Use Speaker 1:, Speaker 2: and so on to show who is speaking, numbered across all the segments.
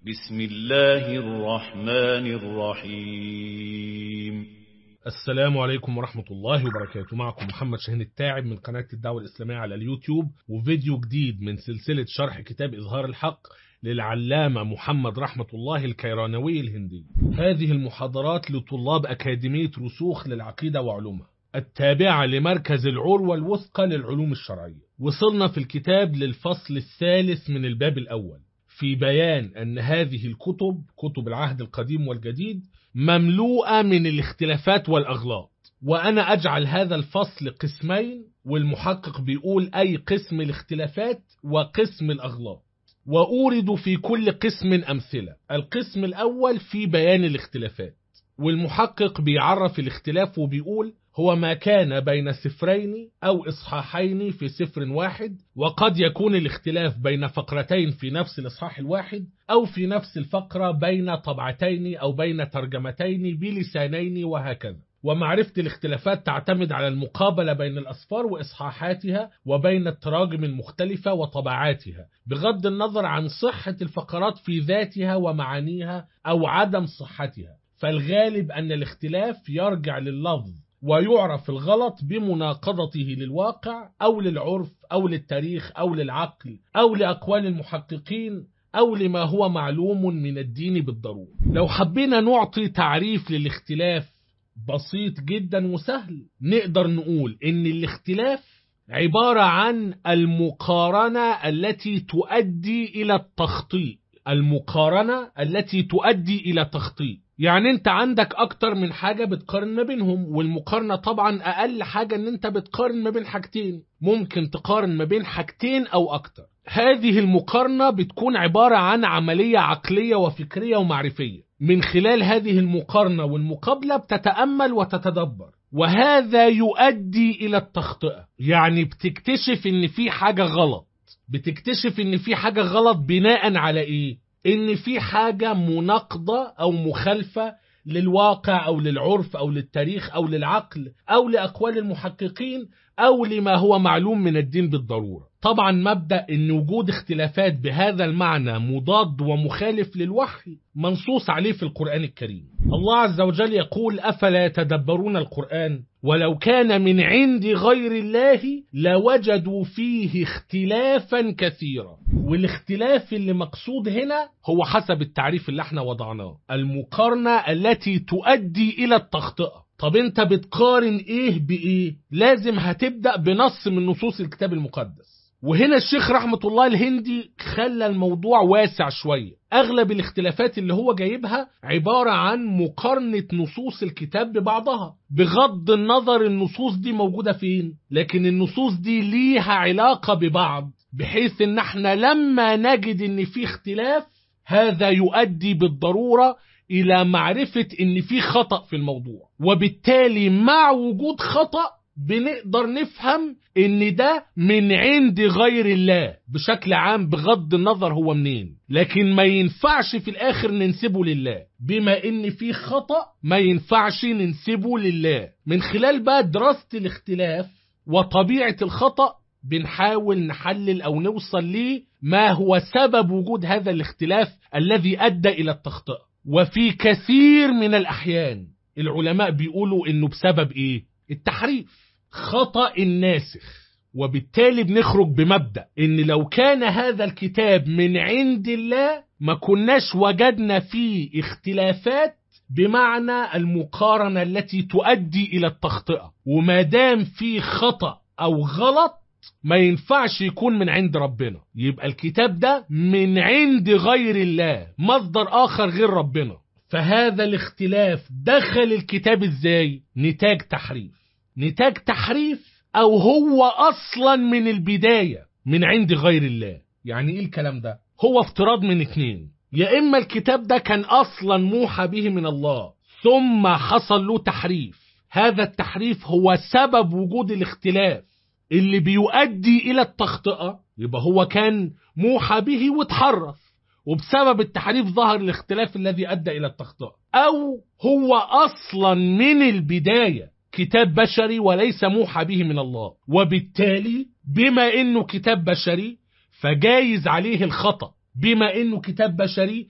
Speaker 1: بسم الله الرحمن الرحيم
Speaker 2: السلام عليكم ورحمة الله وبركاته معكم محمد شاهين التاعب من قناة الدعوة الإسلامية على اليوتيوب وفيديو جديد من سلسلة شرح كتاب إظهار الحق للعلامة محمد رحمة الله الكيرانوي الهندي هذه المحاضرات لطلاب أكاديمية رسوخ للعقيدة وعلومها التابعة لمركز العروة الوثقى للعلوم الشرعية وصلنا في الكتاب للفصل الثالث من الباب الأول في بيان أن هذه الكتب كتب العهد القديم والجديد مملوءة من الاختلافات والأغلاط وأنا أجعل هذا الفصل قسمين والمحقق بيقول أي قسم الاختلافات وقسم الأغلاط وأورد في كل قسم أمثلة القسم الأول في بيان الاختلافات والمحقق بيعرف الاختلاف وبيقول هو ما كان بين سفرين أو إصحاحين في سفر واحد وقد يكون الاختلاف بين فقرتين في نفس الإصحاح الواحد أو في نفس الفقرة بين طبعتين أو بين ترجمتين بلسانين وهكذا ومعرفة الاختلافات تعتمد على المقابلة بين الأسفار وإصحاحاتها وبين التراجم المختلفة وطبعاتها بغض النظر عن صحة الفقرات في ذاتها ومعانيها أو عدم صحتها فالغالب أن الاختلاف يرجع لللفظ ويعرف الغلط بمناقضته للواقع أو للعرف أو للتاريخ أو للعقل أو لأقوال المحققين أو لما هو معلوم من الدين بالضرورة لو حبينا نعطي تعريف للاختلاف بسيط جدا وسهل نقدر نقول إن الاختلاف عبارة عن المقارنة التي تؤدي إلى التخطيط المقارنة التي تؤدي إلى تخطيط يعني انت عندك اكتر من حاجة بتقارن ما بينهم والمقارنة طبعا اقل حاجة ان انت بتقارن ما بين حاجتين ممكن تقارن ما بين حاجتين او اكتر هذه المقارنة بتكون عبارة عن عملية عقلية وفكرية ومعرفية من خلال هذه المقارنة والمقابلة بتتأمل وتتدبر وهذا يؤدي إلى التخطئة يعني بتكتشف إن في حاجة غلط بتكتشف إن في حاجة غلط بناء على إيه ان في حاجة مناقضة او مخالفة للواقع او للعرف او للتاريخ او للعقل او لاقوال المحققين او لما هو معلوم من الدين بالضرورة طبعا مبدأ ان وجود اختلافات بهذا المعنى مضاد ومخالف للوحي منصوص عليه في القرآن الكريم الله عز وجل يقول افلا يتدبرون القرآن ولو كان من عند غير الله لوجدوا فيه اختلافا كثيرا والاختلاف اللي مقصود هنا هو حسب التعريف اللي احنا وضعناه المقارنة التي تؤدي الى التخطئة طب انت بتقارن ايه بايه لازم هتبدأ بنص من نصوص الكتاب المقدس وهنا الشيخ رحمة الله الهندي خلى الموضوع واسع شوية أغلب الاختلافات اللي هو جايبها عبارة عن مقارنة نصوص الكتاب ببعضها بغض النظر النصوص دي موجودة فين لكن النصوص دي ليها علاقة ببعض بحيث ان احنا لما نجد ان في اختلاف هذا يؤدي بالضرورة الى معرفة ان في خطأ في الموضوع وبالتالي مع وجود خطأ بنقدر نفهم ان ده من عند غير الله بشكل عام بغض النظر هو منين لكن ما ينفعش في الاخر ننسبه لله بما ان في خطأ ما ينفعش ننسبه لله من خلال بقى دراسة الاختلاف وطبيعة الخطأ بنحاول نحلل او نوصل ليه ما هو سبب وجود هذا الاختلاف الذي ادى الى التخطئة وفي كثير من الاحيان العلماء بيقولوا انه بسبب ايه التحريف خطأ الناسخ وبالتالي بنخرج بمبدأ ان لو كان هذا الكتاب من عند الله ما كناش وجدنا فيه اختلافات بمعنى المقارنة التي تؤدي الى التخطئة وما دام في خطأ او غلط ما ينفعش يكون من عند ربنا يبقى الكتاب ده من عند غير الله مصدر آخر غير ربنا فهذا الاختلاف دخل الكتاب ازاي نتاج تحريف نتاج تحريف او هو اصلا من البداية من عند غير الله يعني ايه الكلام ده هو افتراض من اتنين يا اما الكتاب ده كان اصلا موحى به من الله ثم حصل له تحريف هذا التحريف هو سبب وجود الاختلاف اللي بيؤدي الى التخطئة يبقى هو كان موحى به وتحرف وبسبب التحريف ظهر الاختلاف الذي ادى الى التخطئة او هو اصلا من البداية كتاب بشري وليس موحى به من الله وبالتالي بما انه كتاب بشري فجايز عليه الخطأ بما انه كتاب بشري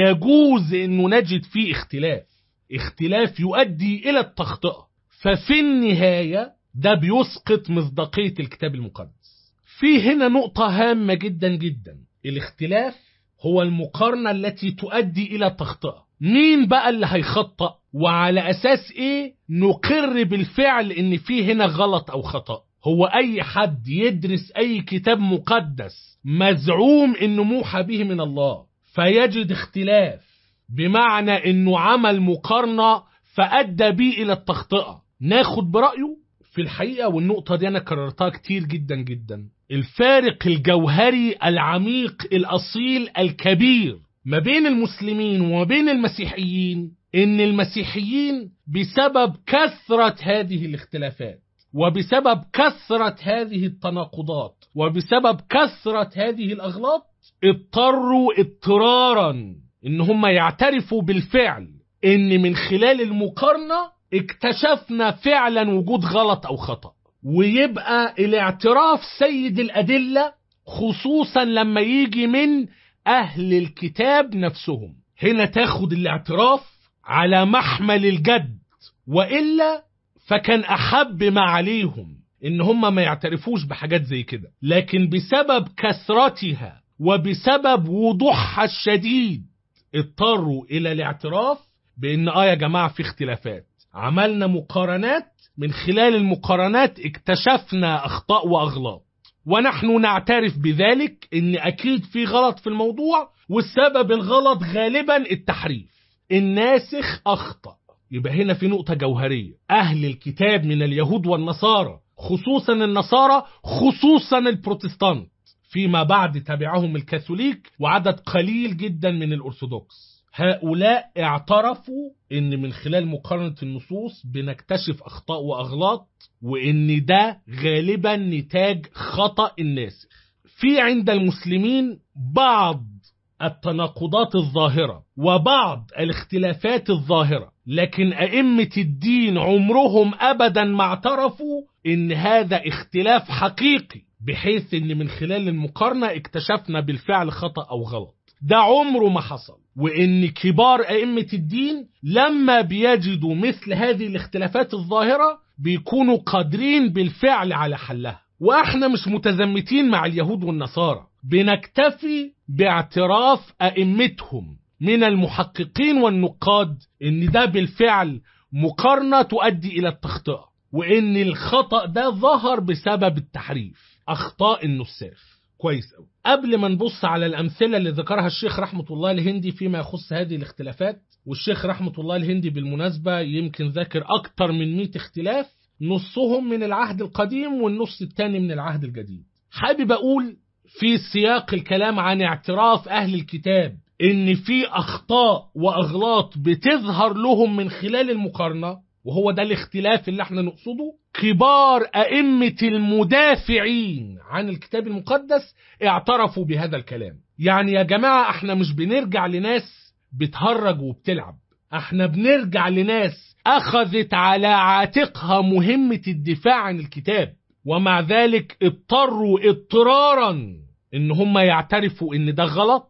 Speaker 2: يجوز انه نجد فيه اختلاف اختلاف يؤدي الى التخطئة ففي النهاية ده بيسقط مصداقية الكتاب المقدس في هنا نقطة هامة جدا جدا الاختلاف هو المقارنة التي تؤدي إلى التخطئة مين بقى اللي هيخطأ وعلى أساس إيه نقر بالفعل إن في هنا غلط أو خطأ هو أي حد يدرس أي كتاب مقدس مزعوم إنه موحى به من الله فيجد اختلاف بمعنى إنه عمل مقارنة فأدى به إلى التخطئة ناخد برأيه في الحقيقة والنقطة دي أنا كررتها كتير جدا جدا الفارق الجوهري العميق الأصيل الكبير ما بين المسلمين وما بين المسيحيين إن المسيحيين بسبب كثرة هذه الاختلافات وبسبب كثرة هذه التناقضات وبسبب كثرة هذه الأغلاط اضطروا اضطرارا إن هم يعترفوا بالفعل إن من خلال المقارنة اكتشفنا فعلا وجود غلط أو خطأ ويبقى الاعتراف سيد الأدلة خصوصا لما يجي من أهل الكتاب نفسهم هنا تاخد الاعتراف على محمل الجد وإلا فكان أحب ما عليهم إن هم ما يعترفوش بحاجات زي كده لكن بسبب كثرتها وبسبب وضوحها الشديد اضطروا إلى الاعتراف بإن آه يا جماعة في اختلافات عملنا مقارنات من خلال المقارنات اكتشفنا أخطاء وأغلاط ونحن نعترف بذلك ان اكيد في غلط في الموضوع والسبب الغلط غالبا التحريف الناسخ اخطأ يبقى هنا في نقطة جوهرية اهل الكتاب من اليهود والنصارى خصوصا النصارى خصوصا البروتستانت فيما بعد تبعهم الكاثوليك وعدد قليل جدا من الارثوذكس هؤلاء اعترفوا ان من خلال مقارنة النصوص بنكتشف اخطاء واغلاط وان ده غالبا نتاج خطأ الناسخ في عند المسلمين بعض التناقضات الظاهرة وبعض الاختلافات الظاهرة لكن أئمة الدين عمرهم أبدا ما اعترفوا إن هذا اختلاف حقيقي بحيث إن من خلال المقارنة اكتشفنا بالفعل خطأ أو غلط ده عمره ما حصل وإن كبار أئمة الدين لما بيجدوا مثل هذه الاختلافات الظاهرة بيكونوا قادرين بالفعل على حلها واحنا مش متزمتين مع اليهود والنصارى بنكتفي باعتراف ائمتهم من المحققين والنقاد ان ده بالفعل مقارنه تؤدي الى التخطئه وان الخطا ده ظهر بسبب التحريف اخطاء النساخ كويس قوي قبل ما نبص على الامثله اللي ذكرها الشيخ رحمه الله الهندي فيما يخص هذه الاختلافات والشيخ رحمه الله الهندي بالمناسبه يمكن ذاكر اكتر من 100 اختلاف نصهم من العهد القديم والنص الثاني من العهد الجديد حابب اقول في سياق الكلام عن اعتراف اهل الكتاب ان في اخطاء واغلاط بتظهر لهم من خلال المقارنه وهو ده الاختلاف اللي احنا نقصده كبار ائمه المدافعين عن الكتاب المقدس اعترفوا بهذا الكلام يعني يا جماعه احنا مش بنرجع لناس بتهرج وبتلعب احنا بنرجع لناس اخذت على عاتقها مهمه الدفاع عن الكتاب ومع ذلك اضطروا اضطرارا ان هم يعترفوا ان ده غلط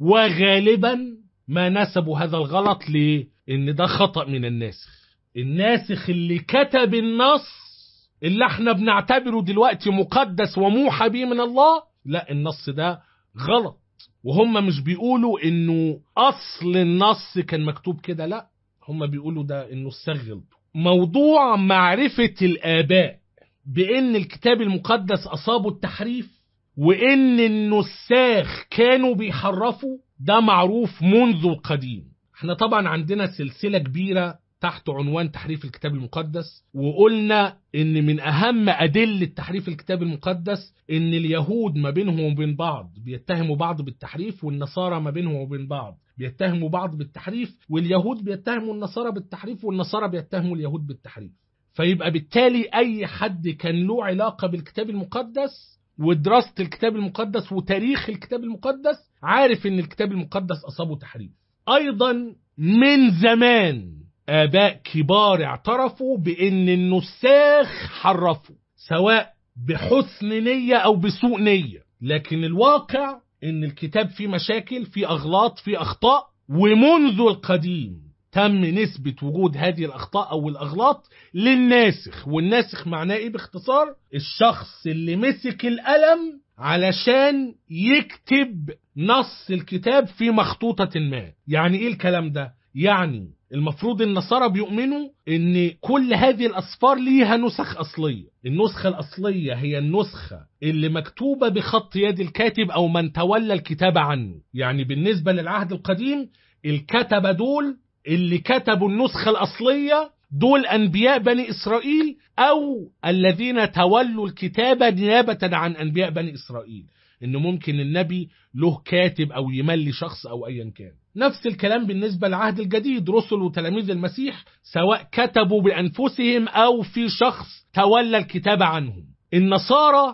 Speaker 2: وغالبا ما نسبوا هذا الغلط لان ده خطأ من الناسخ الناسخ اللي كتب النص اللي احنا بنعتبره دلوقتي مقدس وموحى به من الله لا النص ده غلط وهم مش بيقولوا انه اصل النص كان مكتوب كده لا هم بيقولوا ده انه استغل موضوع معرفة الاباء بان الكتاب المقدس اصابه التحريف وان النساخ كانوا بيحرفوا ده معروف منذ القديم احنا طبعا عندنا سلسلة كبيرة تحت عنوان تحريف الكتاب المقدس وقلنا ان من اهم ادله تحريف الكتاب المقدس ان اليهود ما بينهم وبين بعض بيتهموا بعض بالتحريف والنصارى ما بينهم وبين بعض بيتهموا بعض بالتحريف واليهود بيتهموا النصارى بالتحريف والنصارى بيتهموا اليهود بالتحريف فيبقى بالتالي اي حد كان له علاقه بالكتاب المقدس ودراسه الكتاب المقدس وتاريخ الكتاب المقدس عارف ان الكتاب المقدس اصابه تحريف ايضا من زمان آباء كبار اعترفوا بأن النساخ حرفوا سواء بحسن نية أو بسوء نية لكن الواقع ان الكتاب فيه مشاكل فيه اغلاط فيه اخطاء ومنذ القديم تم نسبة وجود هذه الأخطاء أو الأغلاط للناسخ والناسخ معناه إيه باختصار الشخص اللي مسك القلم علشان يكتب نص الكتاب في مخطوطة ما يعني إيه الكلام ده يعني المفروض النصارى بيؤمنوا ان كل هذه الاصفار ليها نسخ اصليه النسخه الاصليه هي النسخه اللي مكتوبه بخط يد الكاتب او من تولى الكتابه عنه يعني بالنسبه للعهد القديم الكتبه دول اللي كتبوا النسخه الاصليه دول انبياء بني اسرائيل او الذين تولوا الكتابه نيابه عن انبياء بني اسرائيل ان ممكن النبي له كاتب او يملي شخص او ايا كان نفس الكلام بالنسبة للعهد الجديد رسل وتلاميذ المسيح سواء كتبوا بأنفسهم أو في شخص تولى الكتابة عنهم النصارى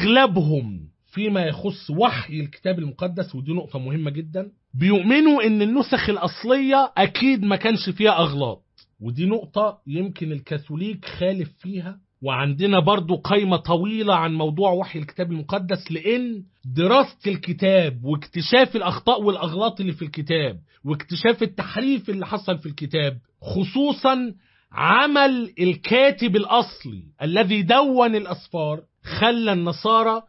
Speaker 2: أغلبهم فيما يخص وحي الكتاب المقدس ودي نقطة مهمة جدا بيؤمنوا ان النسخ الأصلية أكيد ما كانش فيها أغلاط ودي نقطة يمكن الكاثوليك خالف فيها وعندنا برضو قائمة طويلة عن موضوع وحي الكتاب المقدس لأن دراسة الكتاب واكتشاف الأخطاء والأغلاط اللي في الكتاب واكتشاف التحريف اللي حصل في الكتاب خصوصا عمل الكاتب الأصلي الذي دون الأسفار خلى النصارى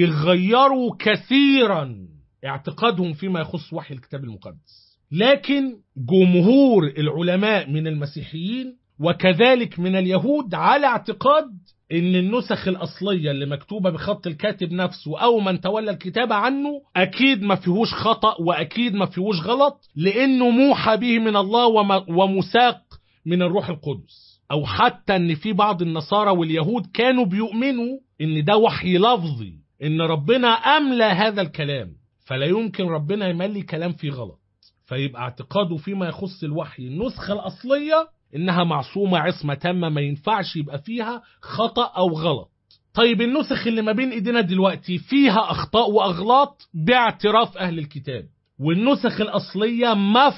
Speaker 2: يغيروا كثيرا اعتقادهم فيما يخص وحي الكتاب المقدس لكن جمهور العلماء من المسيحيين وكذلك من اليهود على اعتقاد ان النسخ الاصليه اللي مكتوبه بخط الكاتب نفسه او من تولى الكتابه عنه اكيد ما فيهوش خطا واكيد ما فيهوش غلط لانه موحى به من الله ومساق من الروح القدس او حتى ان في بعض النصارى واليهود كانوا بيؤمنوا ان ده وحي لفظي ان ربنا املى هذا الكلام فلا يمكن ربنا يملي كلام فيه غلط فيبقى اعتقاده فيما يخص الوحي النسخه الاصليه انها معصومة عصمة تامة ما ينفعش يبقى فيها خطأ او غلط طيب النسخ اللي ما بين ايدينا دلوقتي فيها اخطاء واغلاط باعتراف اهل الكتاب والنسخ الاصلية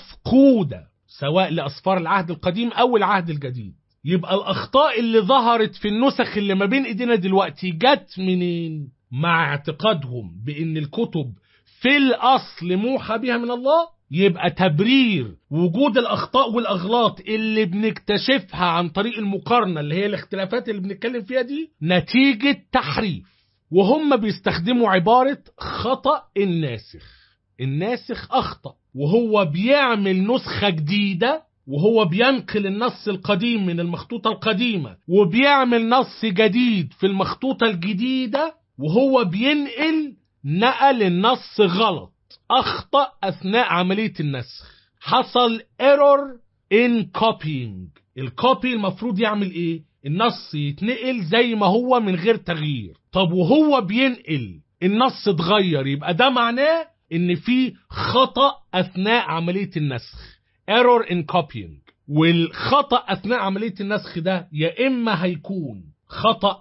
Speaker 2: مفقودة سواء لاسفار العهد القديم او العهد الجديد يبقى الاخطاء اللي ظهرت في النسخ اللي ما بين ايدينا دلوقتي جت منين مع اعتقادهم بان الكتب في الاصل موحى بها من الله يبقى تبرير وجود الأخطاء والأغلاط اللي بنكتشفها عن طريق المقارنة اللي هي الاختلافات اللي بنتكلم فيها دي نتيجة تحريف وهم بيستخدموا عبارة خطأ الناسخ الناسخ أخطأ وهو بيعمل نسخة جديدة وهو بينقل النص القديم من المخطوطة القديمة وبيعمل نص جديد في المخطوطة الجديدة وهو بينقل نقل النص غلط أخطأ أثناء عملية النسخ حصل error in copying الكوبي المفروض يعمل إيه؟ النص يتنقل زي ما هو من غير تغيير طب وهو بينقل النص اتغير يبقى ده معناه ان في خطأ أثناء عملية النسخ error in copying والخطأ أثناء عملية النسخ ده يا إما هيكون خطأ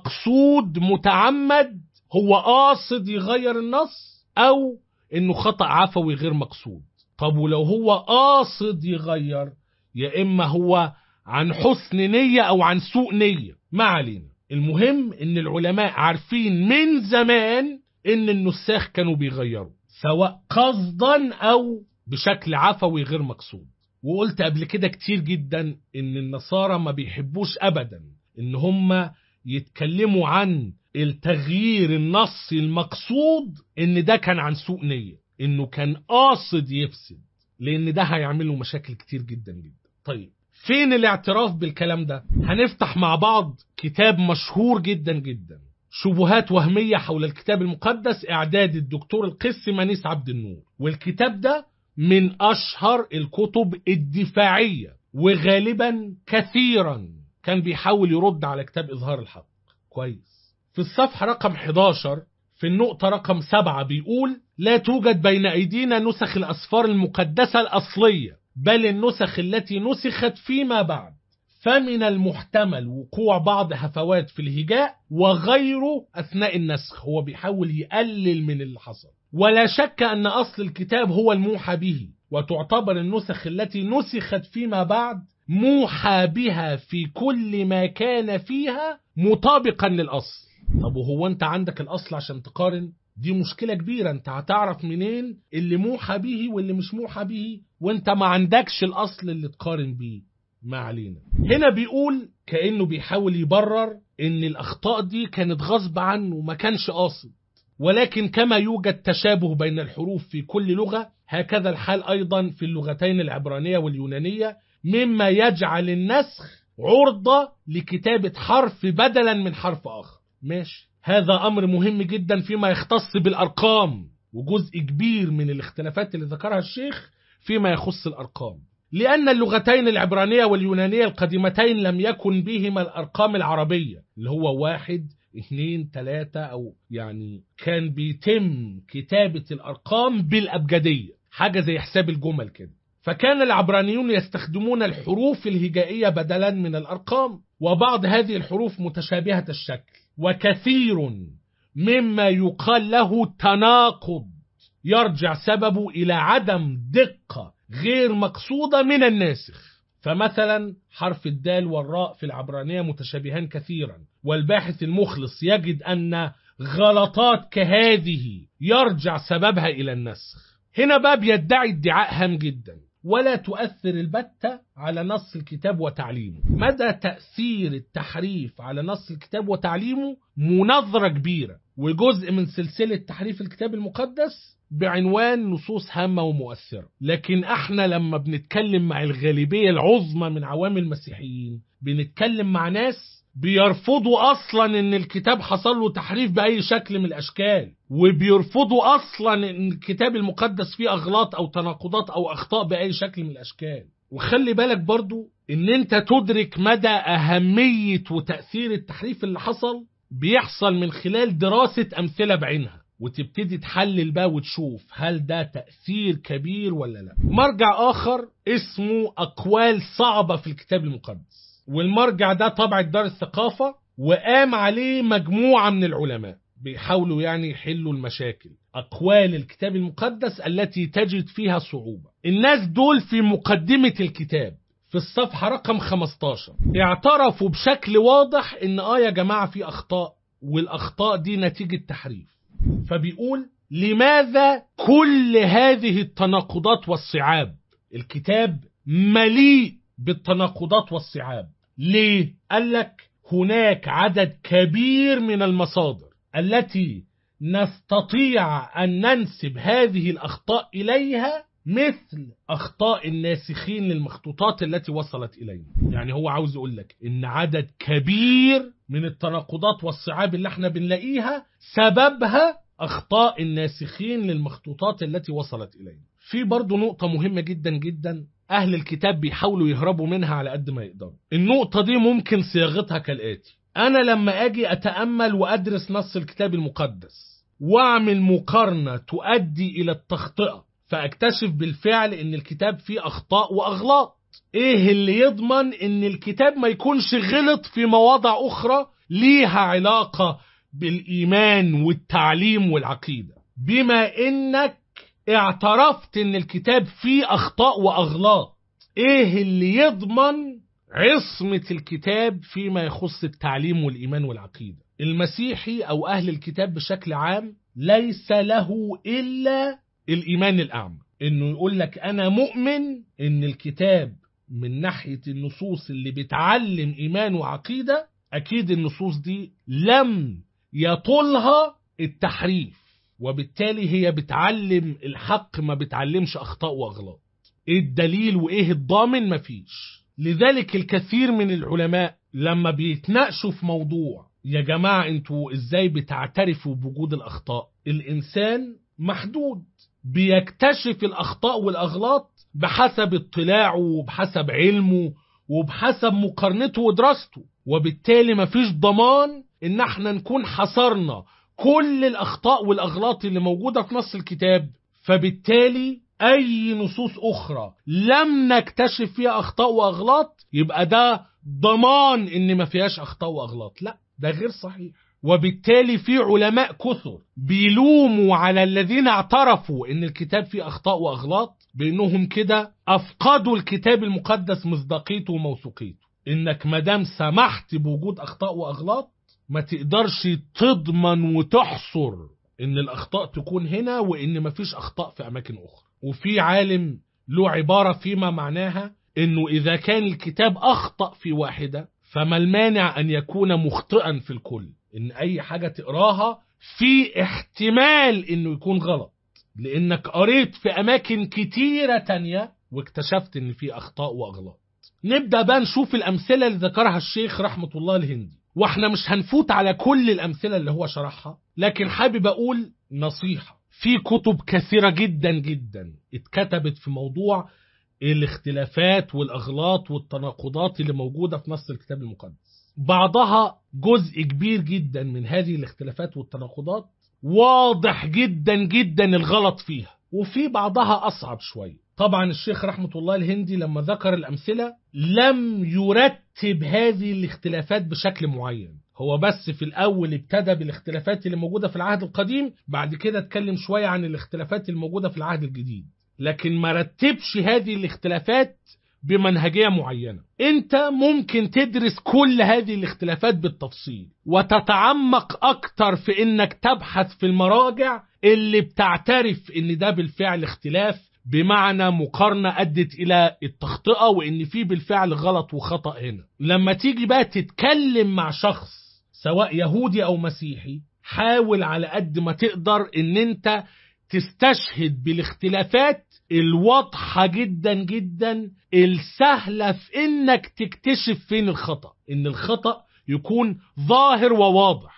Speaker 2: مقصود متعمد هو قاصد يغير النص أو انه خطأ عفوي غير مقصود طب ولو هو قاصد يغير يا اما هو عن حسن نية او عن سوء نية ما علينا المهم ان العلماء عارفين من زمان ان النساخ كانوا بيغيروا سواء قصدا او بشكل عفوي غير مقصود وقلت قبل كده كتير جدا ان النصارى ما بيحبوش ابدا ان هم يتكلموا عن التغيير النصي المقصود ان ده كان عن سوء نية انه كان قاصد يفسد لان ده هيعمل له مشاكل كتير جدا جدا طيب فين الاعتراف بالكلام ده هنفتح مع بعض كتاب مشهور جدا جدا شبهات وهمية حول الكتاب المقدس اعداد الدكتور القس منيس عبد النور والكتاب ده من اشهر الكتب الدفاعية وغالبا كثيرا كان بيحاول يرد على كتاب اظهار الحق كويس في الصفحة رقم 11 في النقطة رقم 7 بيقول لا توجد بين أيدينا نسخ الأسفار المقدسة الأصلية بل النسخ التي نسخت فيما بعد فمن المحتمل وقوع بعض هفوات في الهجاء وغيره أثناء النسخ هو بيحاول يقلل من اللي حصل ولا شك أن أصل الكتاب هو الموحى به وتعتبر النسخ التي نسخت فيما بعد موحى بها في كل ما كان فيها مطابقا للأصل طب وهو انت عندك الاصل عشان تقارن دي مشكلة كبيرة انت هتعرف منين اللي موحى به واللي مش موحى به وانت ما عندكش الاصل اللي تقارن بيه ما علينا هنا بيقول كأنه بيحاول يبرر ان الاخطاء دي كانت غصب عنه ما كانش قاصد ولكن كما يوجد تشابه بين الحروف في كل لغة هكذا الحال أيضا في اللغتين العبرانية واليونانية مما يجعل النسخ عرضة لكتابة حرف بدلا من حرف آخر ماشي هذا أمر مهم جدا فيما يختص بالأرقام وجزء كبير من الاختلافات اللي ذكرها الشيخ فيما يخص الأرقام لأن اللغتين العبرانية واليونانية القديمتين لم يكن بهما الأرقام العربية اللي هو واحد اثنين ثلاثة أو يعني كان بيتم كتابة الأرقام بالأبجدية حاجة زي حساب الجمل كده فكان العبرانيون يستخدمون الحروف الهجائية بدلا من الأرقام وبعض هذه الحروف متشابهة الشكل وكثير مما يقال له تناقض يرجع سببه إلى عدم دقة غير مقصودة من الناسخ فمثلا حرف الدال والراء في العبرانية متشابهان كثيرا والباحث المخلص يجد أن غلطات كهذه يرجع سببها إلى النسخ هنا بقى بيدعي ادعاء هام جدا ولا تؤثر البتة على نص الكتاب وتعليمه مدى تأثير التحريف على نص الكتاب وتعليمه مناظرة كبيرة وجزء من سلسلة تحريف الكتاب المقدس بعنوان نصوص هامة ومؤثرة لكن احنا لما بنتكلم مع الغالبية العظمى من عوام المسيحيين بنتكلم مع ناس بيرفضوا اصلا ان الكتاب حصل له تحريف باي شكل من الاشكال وبيرفضوا اصلا ان الكتاب المقدس فيه اغلاط او تناقضات او اخطاء باي شكل من الاشكال وخلي بالك برضو ان انت تدرك مدى اهمية وتأثير التحريف اللي حصل بيحصل من خلال دراسة امثلة بعينها وتبتدي تحلل بقى وتشوف هل ده تأثير كبير ولا لا مرجع آخر اسمه أقوال صعبة في الكتاب المقدس والمرجع ده طبع دار الثقافة وقام عليه مجموعة من العلماء بيحاولوا يعني يحلوا المشاكل أقوال الكتاب المقدس التي تجد فيها صعوبة الناس دول في مقدمة الكتاب في الصفحة رقم 15 اعترفوا بشكل واضح ان اه يا جماعة في أخطاء والأخطاء دي نتيجة تحريف فبيقول لماذا كل هذه التناقضات والصعاب الكتاب مليء بالتناقضات والصعاب ليه قال لك هناك عدد كبير من المصادر التي نستطيع أن ننسب هذه الأخطاء إليها مثل أخطاء الناسخين للمخطوطات التي وصلت إلينا يعني هو عاوز يقول لك إن عدد كبير من التناقضات والصعاب اللي احنا بنلاقيها سببها أخطاء الناسخين للمخطوطات التي وصلت إلينا في برضو نقطة مهمة جدا جدا أهل الكتاب بيحاولوا يهربوا منها على قد ما يقدروا النقطة دي ممكن صياغتها كالآتي أنا لما أجي أتأمل وأدرس نص الكتاب المقدس وأعمل مقارنة تؤدي إلى التخطئة فأكتشف بالفعل إن الكتاب فيه أخطاء وأغلاط إيه اللي يضمن إن الكتاب ما يكونش غلط في مواضع أخرى ليها علاقة بالإيمان والتعليم والعقيدة بما إنك اعترفت إن الكتاب فيه أخطاء وأغلاط إيه اللي يضمن عصمة الكتاب فيما يخص التعليم والإيمان والعقيدة المسيحي أو أهل الكتاب بشكل عام ليس له إلا الإيمان الأعمى إنه يقول لك أنا مؤمن إن الكتاب من ناحية النصوص اللي بتعلم إيمان وعقيدة أكيد النصوص دي لم يطلها التحريف وبالتالي هي بتعلم الحق ما بتعلمش أخطاء وأغلاط إيه الدليل وإيه الضامن مفيش لذلك الكثير من العلماء لما بيتناقشوا في موضوع يا جماعة انتوا ازاي بتعترفوا بوجود الأخطاء الإنسان محدود بيكتشف الأخطاء والأغلاط بحسب اطلاعه وبحسب علمه وبحسب مقارنته ودراسته وبالتالي مفيش ضمان ان احنا نكون حصرنا كل الأخطاء والأغلاط اللي موجودة في نص الكتاب فبالتالي أي نصوص أخرى لم نكتشف فيها أخطاء وأغلاط يبقى ده ضمان إن ما فيهاش أخطاء وأغلاط لا ده غير صحيح وبالتالي في علماء كثر بيلوموا على الذين اعترفوا ان الكتاب فيه اخطاء واغلاط بانهم كده افقدوا الكتاب المقدس مصداقيته وموثوقيته انك مادام سمحت بوجود اخطاء واغلاط ما تقدرش تضمن وتحصر ان الاخطاء تكون هنا وان مفيش اخطاء في اماكن اخرى وفي عالم له عبارة فيما معناها انه اذا كان الكتاب اخطأ في واحدة فما المانع ان يكون مخطئا في الكل ان اي حاجة تقراها في احتمال انه يكون غلط لانك قريت في اماكن كتيرة تانية واكتشفت ان في اخطاء واغلاط نبدأ بقى نشوف الامثلة اللي ذكرها الشيخ رحمة الله الهندي واحنا مش هنفوت على كل الامثلة اللي هو شرحها لكن حابب اقول نصيحة في كتب كثيرة جدا جدا اتكتبت في موضوع الاختلافات والاغلاط والتناقضات اللي موجودة في نص الكتاب المقدس بعضها جزء كبير جدا من هذه الاختلافات والتناقضات واضح جدا جدا الغلط فيها وفي بعضها أصعب شوية طبعا الشيخ رحمة الله الهندي لما ذكر الأمثلة لم يرتب هذه الاختلافات بشكل معين هو بس في الأول ابتدى بالاختلافات اللي موجودة في العهد القديم بعد كده اتكلم شوية عن الاختلافات الموجودة في العهد الجديد لكن ما رتبش هذه الاختلافات بمنهجية معينة انت ممكن تدرس كل هذه الاختلافات بالتفصيل وتتعمق اكتر في انك تبحث في المراجع اللي بتعترف ان ده بالفعل اختلاف بمعنى مقارنة أدت إلى التخطئة وإن في بالفعل غلط وخطأ هنا لما تيجي بقى تتكلم مع شخص سواء يهودي أو مسيحي حاول على قد ما تقدر إن أنت تستشهد بالاختلافات الواضحة جدا جدا السهلة في إنك تكتشف فين الخطأ إن الخطأ يكون ظاهر وواضح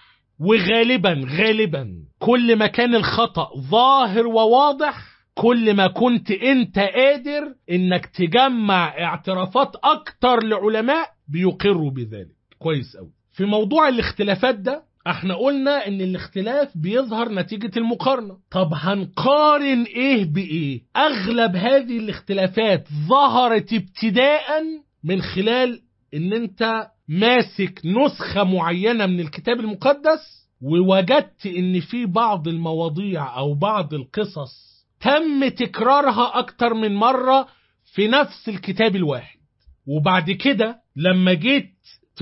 Speaker 2: وغالبا غالبا كل ما كان الخطأ ظاهر وواضح كل ما كنت انت قادر انك تجمع اعترافات اكتر لعلماء بيقروا بذلك كويس قوي في موضوع الاختلافات ده احنا قلنا ان الاختلاف بيظهر نتيجة المقارنة طب هنقارن ايه بايه اغلب هذه الاختلافات ظهرت ابتداء من خلال ان انت ماسك نسخة معينة من الكتاب المقدس ووجدت ان في بعض المواضيع او بعض القصص تم تكرارها أكتر من مرة في نفس الكتاب الواحد وبعد كده لما جيت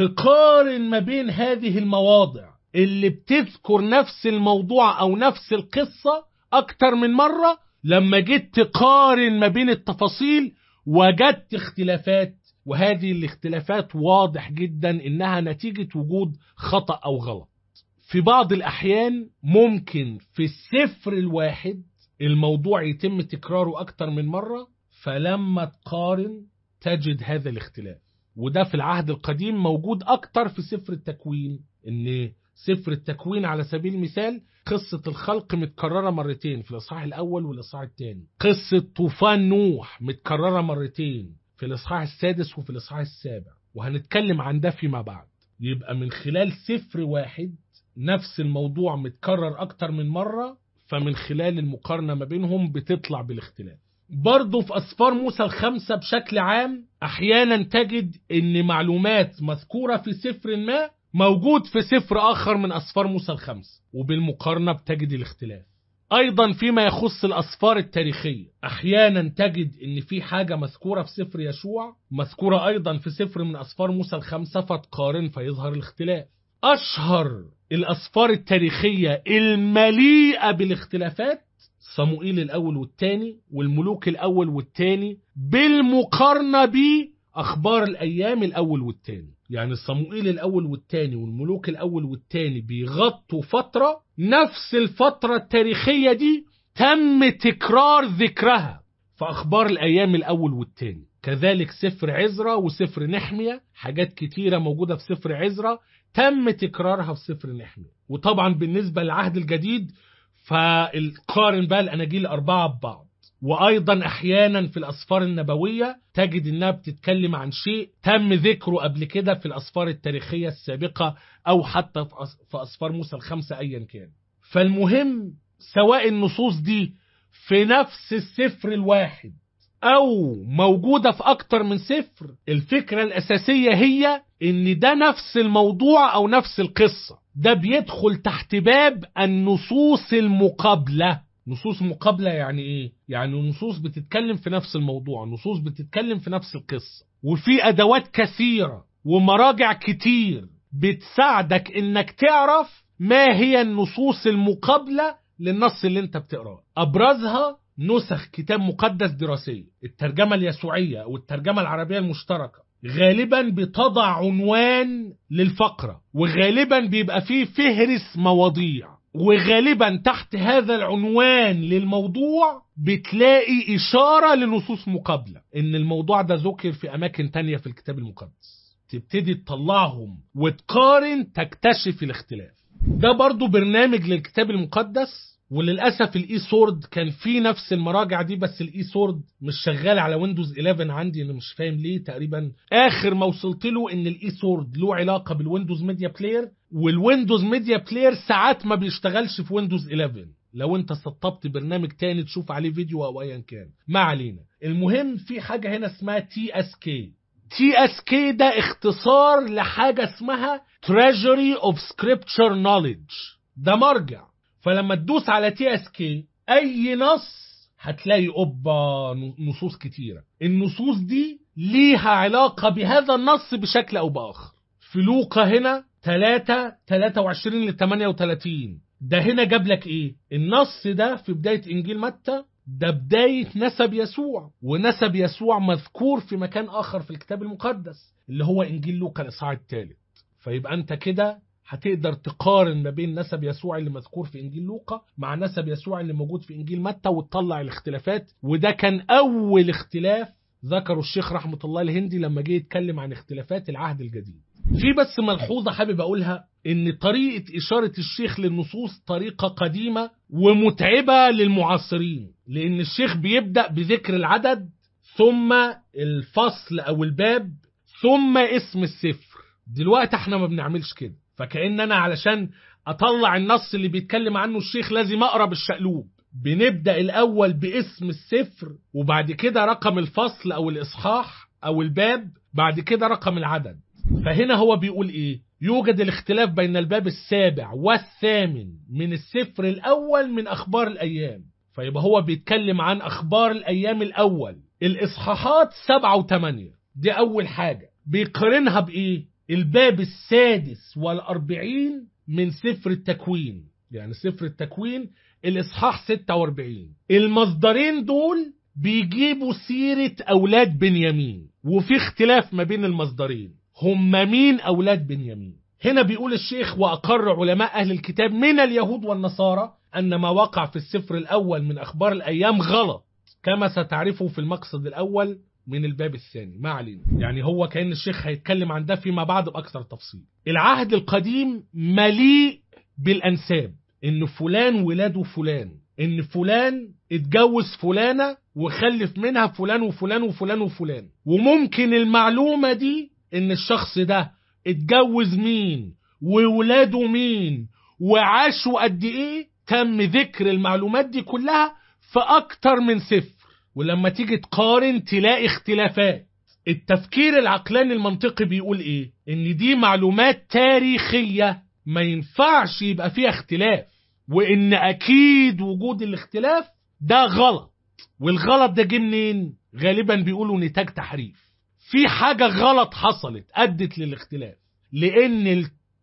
Speaker 2: تقارن ما بين هذه المواضع اللي بتذكر نفس الموضوع أو نفس القصة أكتر من مرة لما جيت تقارن ما بين التفاصيل وجدت اختلافات وهذه الاختلافات واضح جدا إنها نتيجة وجود خطأ أو غلط في بعض الأحيان ممكن في السفر الواحد الموضوع يتم تكراره أكتر من مرة فلما تقارن تجد هذا الاختلاف وده في العهد القديم موجود أكتر في سفر التكوين إن سفر التكوين على سبيل المثال قصة الخلق متكررة مرتين في الإصحاح الأول والإصحاح الثاني قصة طوفان نوح متكررة مرتين في الإصحاح السادس وفي الإصحاح السابع وهنتكلم عن ده فيما بعد يبقى من خلال سفر واحد نفس الموضوع متكرر أكتر من مرة فمن خلال المقارنة ما بينهم بتطلع بالاختلاف برضه في أسفار موسى الخمسة بشكل عام أحيانا تجد أن معلومات مذكورة في سفر ما موجود في سفر آخر من أسفار موسى الخمسة وبالمقارنة بتجد الاختلاف أيضا فيما يخص الأسفار التاريخية أحيانا تجد أن في حاجة مذكورة في سفر يشوع مذكورة أيضا في سفر من أسفار موسى الخمسة فتقارن فيظهر الاختلاف أشهر الأسفار التاريخية المليئة بالاختلافات صموئيل الأول والثاني والملوك الأول والثاني بالمقارنة بأخبار الأيام الأول والثاني يعني صموئيل الأول والثاني والملوك الأول والثاني بيغطوا فترة نفس الفترة التاريخية دي تم تكرار ذكرها في أخبار الأيام الأول والثاني كذلك سفر عزرا وسفر نحمية حاجات كتيرة موجودة في سفر عزرا تم تكرارها في سفر نحمية وطبعا بالنسبة للعهد الجديد فالقارن بقى الأناجيل الأربعة ببعض وأيضا أحيانا في الأسفار النبوية تجد إنها بتتكلم عن شيء تم ذكره قبل كده في الأسفار التاريخية السابقة أو حتى في أسفار موسى الخمسة أيا كان فالمهم سواء النصوص دي في نفس السفر الواحد أو موجودة في أكتر من سفر الفكرة الأساسية هي إن ده نفس الموضوع أو نفس القصة ده بيدخل تحت باب النصوص المقابلة نصوص مقابلة يعني إيه؟ يعني نصوص بتتكلم في نفس الموضوع نصوص بتتكلم في نفس القصة وفي أدوات كثيرة ومراجع كتير بتساعدك إنك تعرف ما هي النصوص المقابلة للنص اللي انت بتقراه ابرزها نسخ كتاب مقدس دراسية الترجمة اليسوعية أو الترجمة العربية المشتركة غالبا بتضع عنوان للفقرة وغالبا بيبقى فيه فهرس مواضيع وغالبا تحت هذا العنوان للموضوع بتلاقي إشارة لنصوص مقابلة إن الموضوع ده ذكر في أماكن تانية في الكتاب المقدس تبتدي تطلعهم وتقارن تكتشف الاختلاف ده برضو برنامج للكتاب المقدس وللاسف الاي سورد كان في نفس المراجع دي بس الاي سورد مش شغال على ويندوز 11 عندي انا مش فاهم ليه تقريبا اخر ما وصلت له ان الاي سورد له علاقه بالويندوز ميديا بلاير والويندوز ميديا بلاير ساعات ما بيشتغلش في ويندوز 11 لو انت سطبت برنامج تاني تشوف عليه فيديو او ايا كان ما علينا المهم في حاجه هنا اسمها تي اس كي تي اس كي ده اختصار لحاجه اسمها Treasury of Scripture Knowledge ده مرجع فلما تدوس على تي اس كي اي نص هتلاقي اوبا نصوص كتيره النصوص دي ليها علاقه بهذا النص بشكل او باخر في لوقا هنا 3 23 ل 38 ده هنا جاب لك ايه النص ده في بدايه انجيل متى ده بدايه نسب يسوع ونسب يسوع مذكور في مكان اخر في الكتاب المقدس اللي هو انجيل لوقا الاصحاح الثالث فيبقى انت كده هتقدر تقارن ما بين نسب يسوع اللي مذكور في انجيل لوقا مع نسب يسوع اللي موجود في انجيل متى وتطلع الاختلافات وده كان اول اختلاف ذكره الشيخ رحمه الله الهندي لما جه يتكلم عن اختلافات العهد الجديد في بس ملحوظه حابب اقولها ان طريقه اشاره الشيخ للنصوص طريقه قديمه ومتعبه للمعاصرين لان الشيخ بيبدا بذكر العدد ثم الفصل او الباب ثم اسم السفر دلوقتي احنا ما بنعملش كده فكأن انا علشان اطلع النص اللي بيتكلم عنه الشيخ لازم اقرا بالشقلوب بنبدا الاول باسم السفر وبعد كده رقم الفصل او الاصحاح او الباب بعد كده رقم العدد فهنا هو بيقول ايه يوجد الاختلاف بين الباب السابع والثامن من السفر الاول من اخبار الايام فيبقى هو بيتكلم عن اخبار الايام الاول الاصحاحات سبعة وثمانية دي اول حاجة بيقارنها بايه الباب السادس والأربعين من سفر التكوين يعني سفر التكوين الإصحاح 46 المصدرين دول بيجيبوا سيرة أولاد بنيامين وفي اختلاف ما بين المصدرين هم مين أولاد بنيامين هنا بيقول الشيخ وأقر علماء أهل الكتاب من اليهود والنصارى أن ما وقع في السفر الأول من أخبار الأيام غلط كما ستعرفه في المقصد الأول من الباب الثاني ما علينا يعني هو كان الشيخ هيتكلم عن ده فيما بعد بأكثر تفصيل العهد القديم مليء بالأنساب إن فلان ولاده فلان إن فلان اتجوز فلانة وخلف منها فلان وفلان وفلان وفلان وممكن المعلومة دي إن الشخص ده اتجوز مين وولاده مين وعاشوا قد إيه تم ذكر المعلومات دي كلها في أكتر من سفر ولما تيجي تقارن تلاقي اختلافات التفكير العقلاني المنطقي بيقول ايه ان دي معلومات تاريخية ما ينفعش يبقى فيها اختلاف وان اكيد وجود الاختلاف ده غلط والغلط ده جه منين غالبا بيقولوا نتاج تحريف في حاجة غلط حصلت ادت للاختلاف لان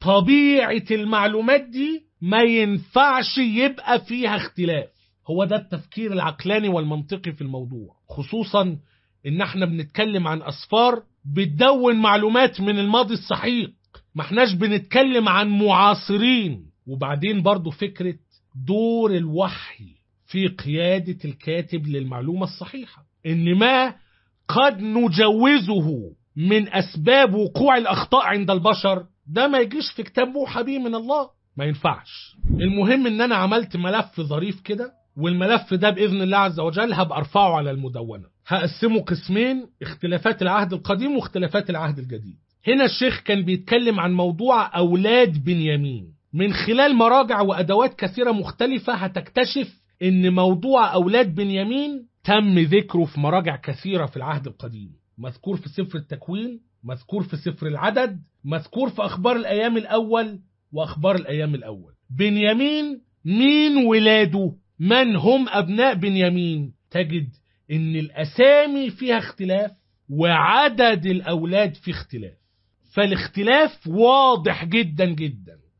Speaker 2: طبيعة المعلومات دي ما ينفعش يبقى فيها اختلاف هو ده التفكير العقلاني والمنطقي في الموضوع خصوصا ان احنا بنتكلم عن اسفار بتدون معلومات من الماضي السحيق ما احناش بنتكلم عن معاصرين وبعدين برضو فكرة دور الوحي في قيادة الكاتب للمعلومة الصحيحة ان ما قد نجوزه من اسباب وقوع الاخطاء عند البشر ده ما يجيش في كتاب موحى به من الله ما ينفعش المهم ان انا عملت ملف ظريف كده والملف ده بإذن الله عز وجل هبقى أرفعه على المدونة هقسمه قسمين اختلافات العهد القديم واختلافات العهد الجديد هنا الشيخ كان بيتكلم عن موضوع أولاد بنيامين من خلال مراجع وأدوات كثيرة مختلفة هتكتشف إن موضوع أولاد بنيامين تم ذكره في مراجع كثيرة في العهد القديم مذكور في سفر التكوين مذكور في سفر العدد مذكور في أخبار الأيام الأول وأخبار الأيام الأول بنيامين مين ولاده من هم أبناء بنيامين تجد إن الأسامي فيها اختلاف وعدد الأولاد في اختلاف فالاختلاف واضح جدا جدا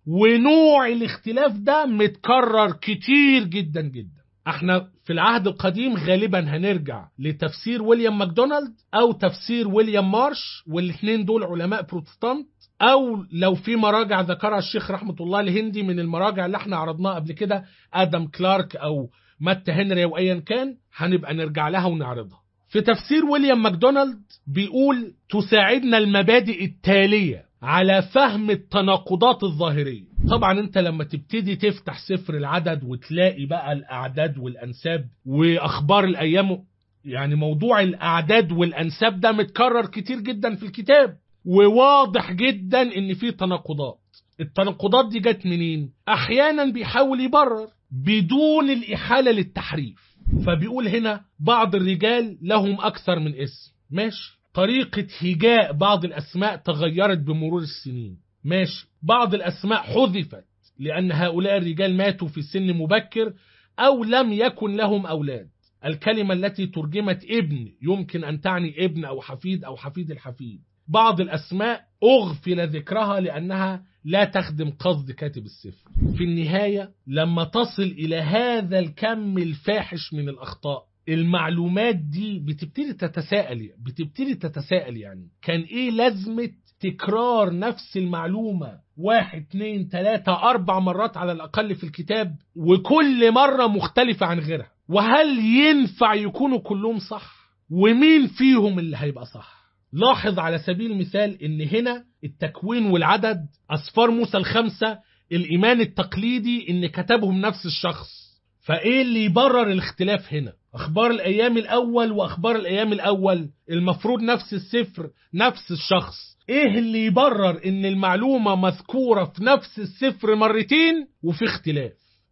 Speaker 2: ونوع الاختلاف ده متكرر كتير جدا جدا احنا في العهد القديم غالبا هنرجع لتفسير ويليام ماكدونالد او تفسير ويليام مارش والاثنين دول علماء بروتستانت او لو في مراجع ذكرها الشيخ رحمه الله الهندي من المراجع اللي احنا عرضناها قبل كده ادم كلارك او مات هنري او ايا كان هنبقى نرجع لها ونعرضها في تفسير ويليام ماكدونالد بيقول تساعدنا المبادئ التاليه على فهم التناقضات الظاهريه طبعا انت لما تبتدي تفتح سفر العدد وتلاقي بقى الاعداد والانساب واخبار الايام يعني موضوع الاعداد والانساب ده متكرر كتير جدا في الكتاب وواضح جدا ان في تناقضات التناقضات دي جت منين احيانا بيحاول يبرر بدون الاحاله للتحريف فبيقول هنا بعض الرجال لهم اكثر من اسم ماشي طريقه هجاء بعض الاسماء تغيرت بمرور السنين ماشي بعض الاسماء حذفت لان هؤلاء الرجال ماتوا في سن مبكر او لم يكن لهم اولاد الكلمه التي ترجمت ابن يمكن ان تعني ابن او حفيد او حفيد الحفيد بعض الأسماء أغفل ذكرها لأنها لا تخدم قصد كاتب السفر في النهاية لما تصل إلى هذا الكم الفاحش من الأخطاء المعلومات دي بتبتدي تتساءل بتبتدي تتساءل يعني كان إيه لازمة تكرار نفس المعلومة واحد اتنين تلاتة أربع مرات على الأقل في الكتاب وكل مرة مختلفة عن غيرها وهل ينفع يكونوا كلهم صح ومين فيهم اللي هيبقى صح لاحظ على سبيل المثال ان هنا التكوين والعدد اسفار موسى الخمسة الايمان التقليدي ان كتبهم نفس الشخص فايه اللي يبرر الاختلاف هنا اخبار الايام الاول واخبار الايام الاول المفروض نفس السفر نفس الشخص ايه اللي يبرر ان المعلومة مذكورة في نفس السفر مرتين وفي اختلاف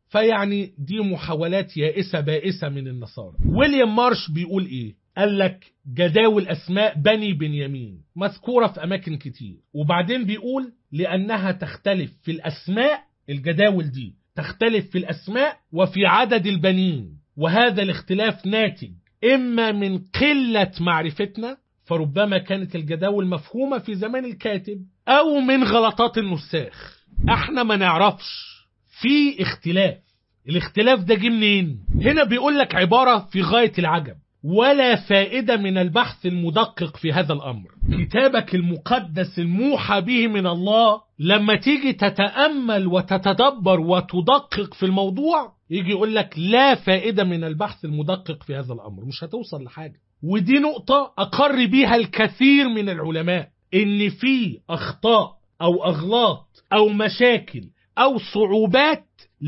Speaker 2: فيعني دي محاولات يائسة بائسة من النصارى ويليام مارش بيقول ايه قال لك جداول أسماء بني بنيامين مذكورة في أماكن كتير وبعدين بيقول لأنها تختلف في الأسماء الجداول دي تختلف في الأسماء وفي عدد البنين وهذا الاختلاف ناتج إما من قلة معرفتنا فربما كانت الجداول مفهومة في زمان الكاتب أو من غلطات النساخ احنا ما نعرفش في اختلاف الاختلاف ده جه منين هنا بيقول لك عبارة في غاية العجب ولا فائدة من البحث المدقق في هذا الأمر كتابك المقدس الموحى به من الله لما تيجي تتأمل وتتدبر وتدقق في الموضوع يجي يقول لك لا فائدة من البحث المدقق في هذا الأمر مش هتوصل لحاجة ودي نقطة أقر بيها الكثير من العلماء إن في أخطاء أو أغلاط أو مشاكل أو صعوبات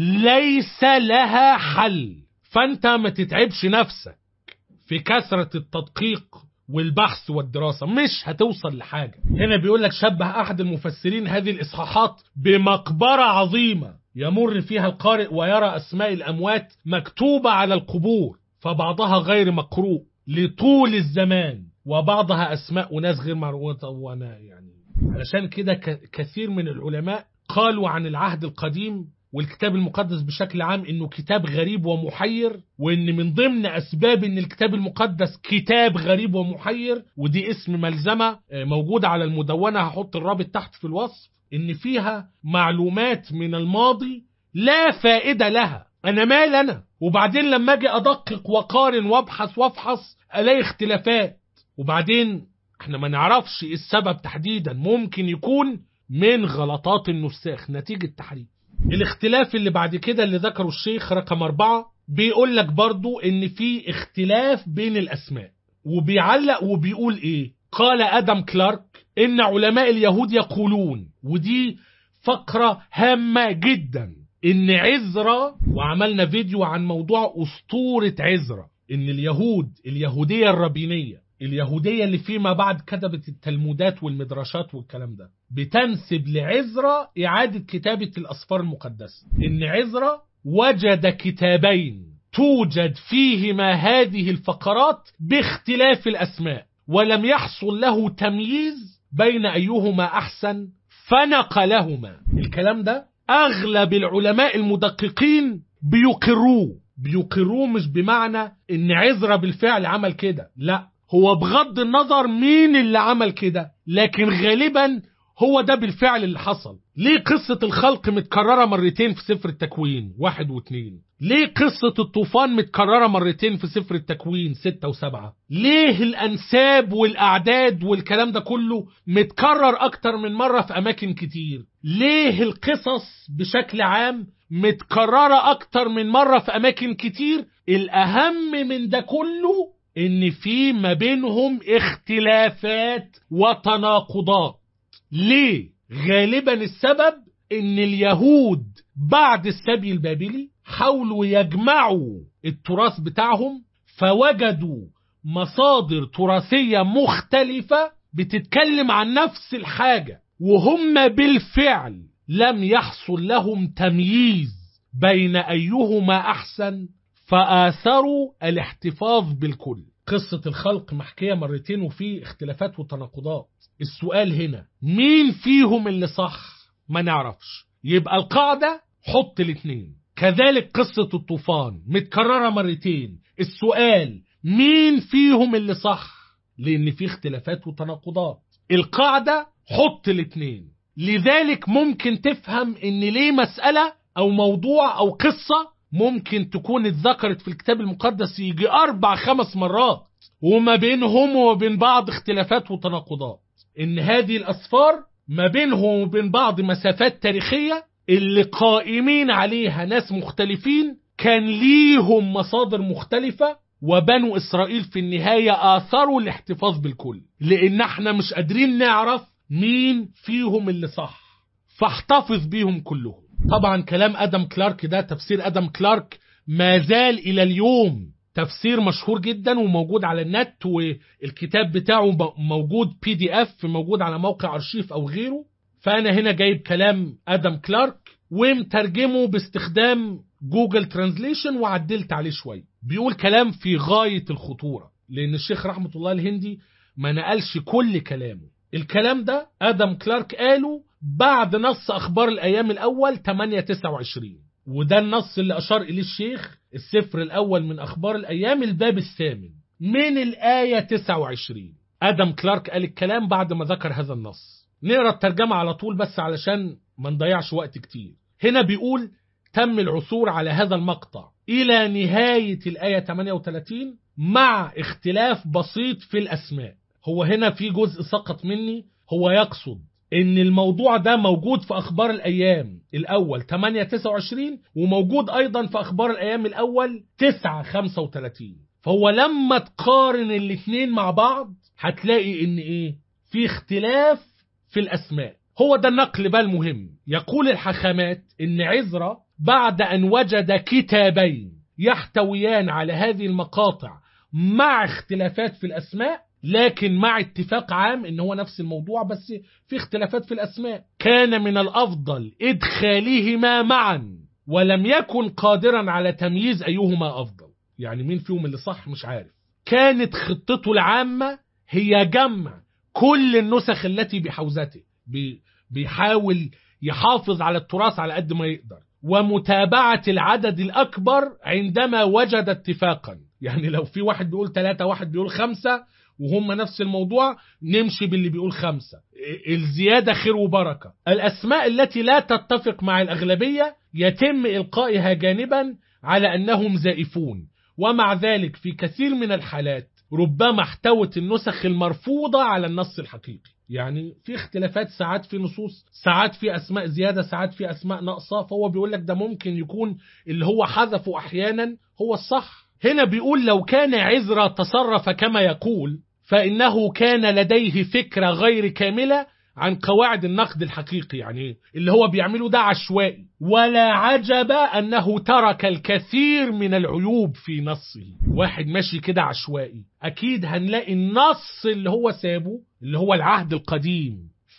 Speaker 2: ليس لها حل فأنت ما تتعبش نفسك في كثرة التدقيق والبحث والدراسة مش هتوصل لحاجة هنا بيقول لك شبه أحد المفسرين هذه الإصحاحات بمقبرة عظيمة يمر فيها القارئ ويرى أسماء الأموات مكتوبة على القبور فبعضها غير مقروء لطول الزمان وبعضها أسماء وناس غير معروفة وأنا يعني علشان كده كثير من العلماء قالوا عن العهد القديم والكتاب المقدس بشكل عام انه كتاب غريب ومحير وان من ضمن اسباب ان الكتاب المقدس كتاب غريب ومحير ودي اسم ملزمه موجوده على المدونه هحط الرابط تحت في الوصف ان فيها معلومات من الماضي لا فائده لها انا مال انا وبعدين لما اجي ادقق وقارن وابحث وافحص الاقي اختلافات وبعدين احنا ما نعرفش ايه السبب تحديدا ممكن يكون من غلطات النساخ نتيجه تحريف الاختلاف اللي بعد كده اللي ذكره الشيخ رقم أربعة بيقول لك برضو ان في اختلاف بين الاسماء وبيعلق وبيقول ايه قال ادم كلارك ان علماء اليهود يقولون ودي فقرة هامة جدا ان عزرا وعملنا فيديو عن موضوع اسطورة عزرا ان اليهود اليهودية الربينية اليهودية اللي فيما بعد كتبت التلمودات والمدرشات والكلام ده بتنسب لعزرا إعادة كتابة الأسفار المقدسة إن عزرا وجد كتابين توجد فيهما هذه الفقرات باختلاف الأسماء ولم يحصل له تمييز بين أيهما أحسن فنقلهما الكلام ده أغلب العلماء المدققين بيقروه بيقروه مش بمعنى ان عزرا بالفعل عمل كده لا هو بغض النظر مين اللي عمل كده لكن غالبا هو ده بالفعل اللي حصل ليه قصة الخلق متكررة مرتين في سفر التكوين واحد واثنين ليه قصة الطوفان متكررة مرتين في سفر التكوين ستة وسبعة ليه الأنساب والأعداد والكلام ده كله متكرر أكتر من مرة في أماكن كتير ليه القصص بشكل عام متكررة أكتر من مرة في أماكن كتير الأهم من ده كله إن في ما بينهم اختلافات وتناقضات ليه؟ غالبا السبب ان اليهود بعد السبي البابلي حاولوا يجمعوا التراث بتاعهم فوجدوا مصادر تراثية مختلفة بتتكلم عن نفس الحاجة وهم بالفعل لم يحصل لهم تمييز بين أيهما أحسن فآثروا الاحتفاظ بالكل قصة الخلق محكية مرتين وفي اختلافات وتناقضات السؤال هنا مين فيهم اللي صح ما نعرفش يبقى القاعدة حط الاثنين كذلك قصة الطوفان متكررة مرتين السؤال مين فيهم اللي صح لان في اختلافات وتناقضات القاعدة حط الاثنين لذلك ممكن تفهم ان ليه مسألة او موضوع او قصة ممكن تكون اتذكرت في الكتاب المقدس يجي اربع خمس مرات وما بينهم وبين بعض اختلافات وتناقضات ان هذه الاسفار ما بينهم وبين بعض مسافات تاريخية اللي قائمين عليها ناس مختلفين كان ليهم مصادر مختلفة وبنو إسرائيل في النهاية آثروا الاحتفاظ بالكل لأن احنا مش قادرين نعرف مين فيهم اللي صح فاحتفظ بيهم كلهم طبعا كلام أدم كلارك ده تفسير أدم كلارك ما زال إلى اليوم تفسير مشهور جدا وموجود على النت والكتاب بتاعه موجود بي دي اف موجود على موقع ارشيف او غيره فانا هنا جايب كلام ادم كلارك ومترجمه باستخدام جوجل ترانزليشن وعدلت عليه شويه بيقول كلام في غايه الخطوره لان الشيخ رحمه الله الهندي ما نقلش كل كلامه الكلام ده ادم كلارك قاله بعد نص اخبار الايام الاول 8 29 وده النص اللي أشار إليه الشيخ السفر الأول من أخبار الأيام الباب الثامن من الآية 29 آدم كلارك قال الكلام بعد ما ذكر هذا النص نقرأ الترجمة على طول بس علشان ما نضيعش وقت كتير هنا بيقول تم العثور على هذا المقطع إلى نهاية الآية 38 مع اختلاف بسيط في الأسماء هو هنا في جزء سقط مني هو يقصد ان الموضوع ده موجود في اخبار الايام الاول 8 29 وموجود ايضا في اخبار الايام الاول 9 35 فهو لما تقارن الاثنين مع بعض هتلاقي ان ايه في اختلاف في الاسماء هو ده النقل بقى المهم يقول الحكمات ان عزرا بعد ان وجد كتابين يحتويان على هذه المقاطع مع اختلافات في الاسماء لكن مع اتفاق عام ان هو نفس الموضوع بس في اختلافات في الاسماء كان من الافضل ادخالهما معا ولم يكن قادرا على تمييز ايهما افضل يعني مين فيهم اللي صح مش عارف كانت خطته العامة هي جمع كل النسخ التي بحوزته بي بيحاول يحافظ على التراث على قد ما يقدر ومتابعة العدد الأكبر عندما وجد اتفاقا يعني لو في واحد بيقول ثلاثة واحد بيقول خمسة وهم نفس الموضوع نمشي باللي بيقول خمسة الزيادة خير وبركة الأسماء التي لا تتفق مع الأغلبية يتم إلقائها جانبا على أنهم زائفون ومع ذلك في كثير من الحالات ربما احتوت النسخ المرفوضة على النص الحقيقي يعني في اختلافات ساعات في نصوص ساعات في أسماء زيادة ساعات في أسماء ناقصة فهو بيقول لك ده ممكن يكون اللي هو حذفه أحيانا هو الصح هنا بيقول لو كان عزرا تصرف كما يقول فإنه كان لديه فكرة غير كاملة عن قواعد النقد الحقيقي يعني اللي هو بيعمله ده عشوائي ولا عجب أنه ترك الكثير من العيوب في نصه واحد ماشي كده عشوائي أكيد هنلاقي النص اللي هو سابه اللي هو العهد القديم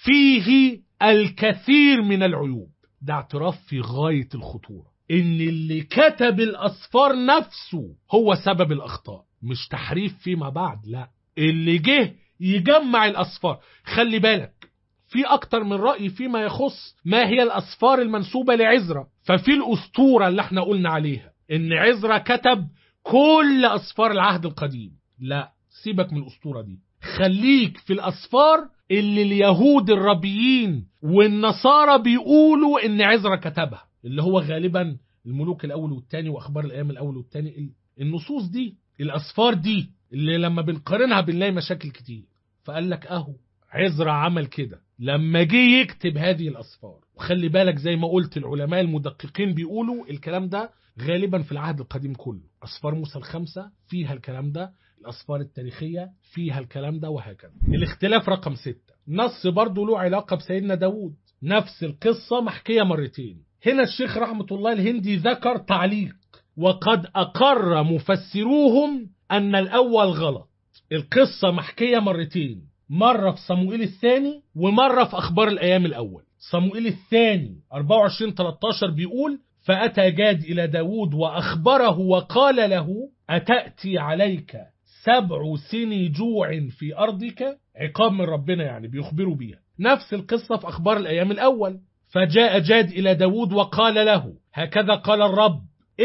Speaker 2: فيه الكثير من العيوب ده اعتراف في غاية الخطورة ان اللي كتب الأصفار نفسه هو سبب الأخطاء مش تحريف فيما بعد لا اللي جه يجمع الأصفار خلي بالك في أكتر من رأي فيما يخص ما هي الأصفار المنسوبة لعزرا ففي الأسطورة اللي احنا قلنا عليها إن عزرا كتب كل أصفار العهد القديم لا سيبك من الأسطورة دي خليك في الأسفار اللي اليهود الربيين والنصارى بيقولوا إن عزرا كتبها اللي هو غالبا الملوك الأول والثاني وأخبار الأيام الأول والثاني النصوص دي الأسفار دي اللي لما بنقارنها بنلاقي مشاكل كتير فقال لك أهو عزرا عمل كده لما جه يكتب هذه الأسفار وخلي بالك زي ما قلت العلماء المدققين بيقولوا الكلام ده غالبا في العهد القديم كله أسفار موسى الخمسة فيها الكلام ده الأسفار التاريخية فيها الكلام ده وهكذا الاختلاف رقم ستة نص برضه له علاقة بسيدنا داود نفس القصة محكية مرتين هنا الشيخ رحمة الله الهندي ذكر تعليق وقد أقر مفسروهم أن الأول غلط القصة محكية مرتين مرة في صموئيل الثاني ومرة في أخبار الأيام الأول صموئيل الثاني 24-13 بيقول فأتى جاد إلى داود وأخبره وقال له أتأتي عليك سبع سني جوع في أرضك عقاب من ربنا يعني بيخبروا بيها نفس القصة في أخبار الأيام الأول فجاء جاد إلى داود وقال له هكذا قال الرب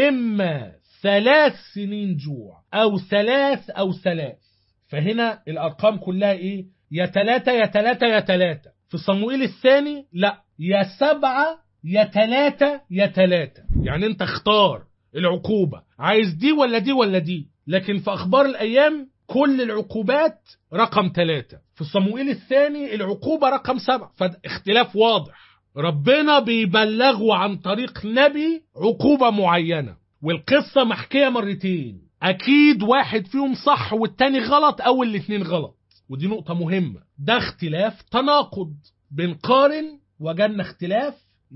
Speaker 2: إما ثلاث سنين جوع أو ثلاث أو ثلاث فهنا الأرقام كلها إيه يا ثلاثة يا ثلاثة يا ثلاثة في صموئيل الثاني لا يا سبعة يا ثلاثة يا ثلاثة يعني انت اختار العقوبة عايز دي ولا دي ولا دي لكن في أخبار الأيام كل العقوبات رقم ثلاثة في صموئيل الثاني العقوبة رقم سبعة فاختلاف واضح ربنا بيبلغوا عن طريق نبي عقوبة معينة والقصة محكية مرتين أكيد واحد فيهم صح والتاني غلط أو الاتنين غلط ودي نقطة مهمة ده اختلاف تناقض بنقارن وجدنا اختلاف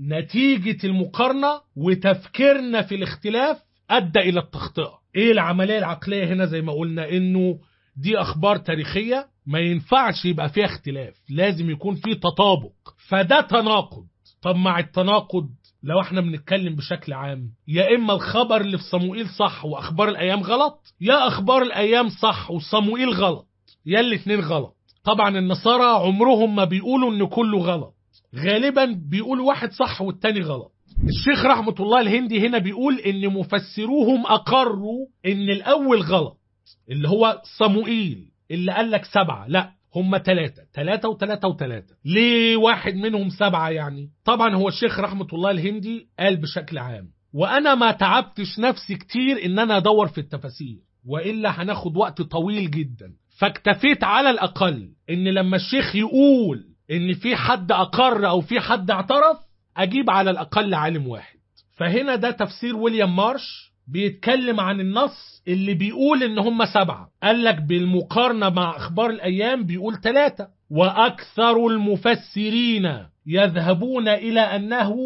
Speaker 2: نتيجة المقارنة وتفكيرنا في الاختلاف أدى إلى التخطئة إيه العملية العقلية هنا زي ما قلنا إنه دي أخبار تاريخية ما ينفعش يبقى فيها اختلاف لازم يكون فيه تطابق فده تناقض طب مع التناقض لو احنا بنتكلم بشكل عام يا اما الخبر اللي في صموئيل صح واخبار الايام غلط يا اخبار الايام صح وصموئيل غلط يا الاتنين غلط طبعا النصارى عمرهم ما بيقولوا ان كله غلط غالبا بيقولوا واحد صح والتاني غلط الشيخ رحمة الله الهندي هنا بيقول ان مفسروهم اقروا ان الاول غلط اللي هو صموئيل اللي قال لك سبعة لا هم ثلاثة ثلاثة وثلاثة وثلاثة ليه واحد منهم سبعة يعني طبعا هو الشيخ رحمة الله الهندي قال بشكل عام وأنا ما تعبتش نفسي كتير إن أنا أدور في التفاسير وإلا هناخد وقت طويل جدا فاكتفيت على الأقل إن لما الشيخ يقول إن في حد أقر أو في حد اعترف أجيب على الأقل عالم واحد فهنا ده تفسير ويليام مارش بيتكلم عن النص اللي بيقول ان هم سبعة قال لك بالمقارنة مع اخبار الايام بيقول ثلاثة واكثر المفسرين يذهبون الى انه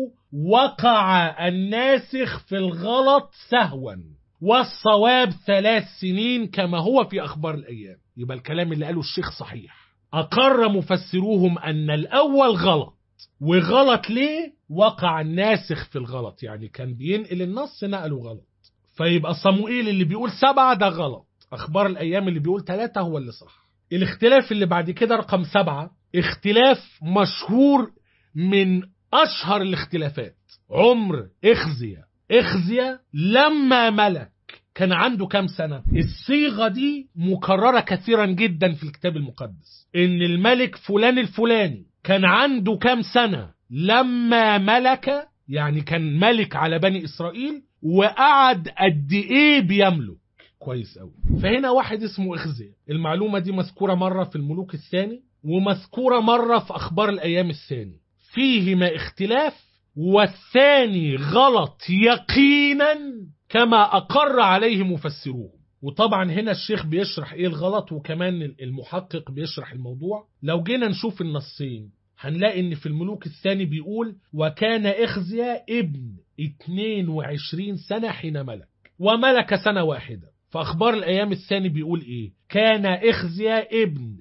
Speaker 2: وقع الناسخ في الغلط سهوا والصواب ثلاث سنين كما هو في اخبار الايام يبقى الكلام اللي قاله الشيخ صحيح اقر مفسروهم ان الاول غلط وغلط ليه وقع الناسخ في الغلط يعني كان بينقل النص نقله غلط فيبقى صموئيل اللي بيقول سبعة ده غلط أخبار الأيام اللي بيقول ثلاثة هو اللي صح الاختلاف اللي بعد كده رقم سبعة اختلاف مشهور من أشهر الاختلافات عمر إخزيا إخزيا لما ملك كان عنده كام سنة الصيغة دي مكررة كثيرا جدا في الكتاب المقدس إن الملك فلان الفلاني كان عنده كام سنة لما ملك يعني كان ملك على بني إسرائيل وقعد قد ايه بيملك كويس قوي فهنا واحد اسمه اخزيا المعلومه دي مذكوره مره في الملوك الثاني ومذكوره مره في اخبار الايام الثاني فيهما اختلاف والثاني غلط يقينا كما اقر عليه مفسروه وطبعا هنا الشيخ بيشرح ايه الغلط وكمان المحقق بيشرح الموضوع لو جينا نشوف النصين هنلاقي ان في الملوك الثاني بيقول وكان اخزيا ابن 22 سنة حين ملك وملك سنة واحدة فأخبار الأيام الثاني بيقول إيه كان إخزيا ابن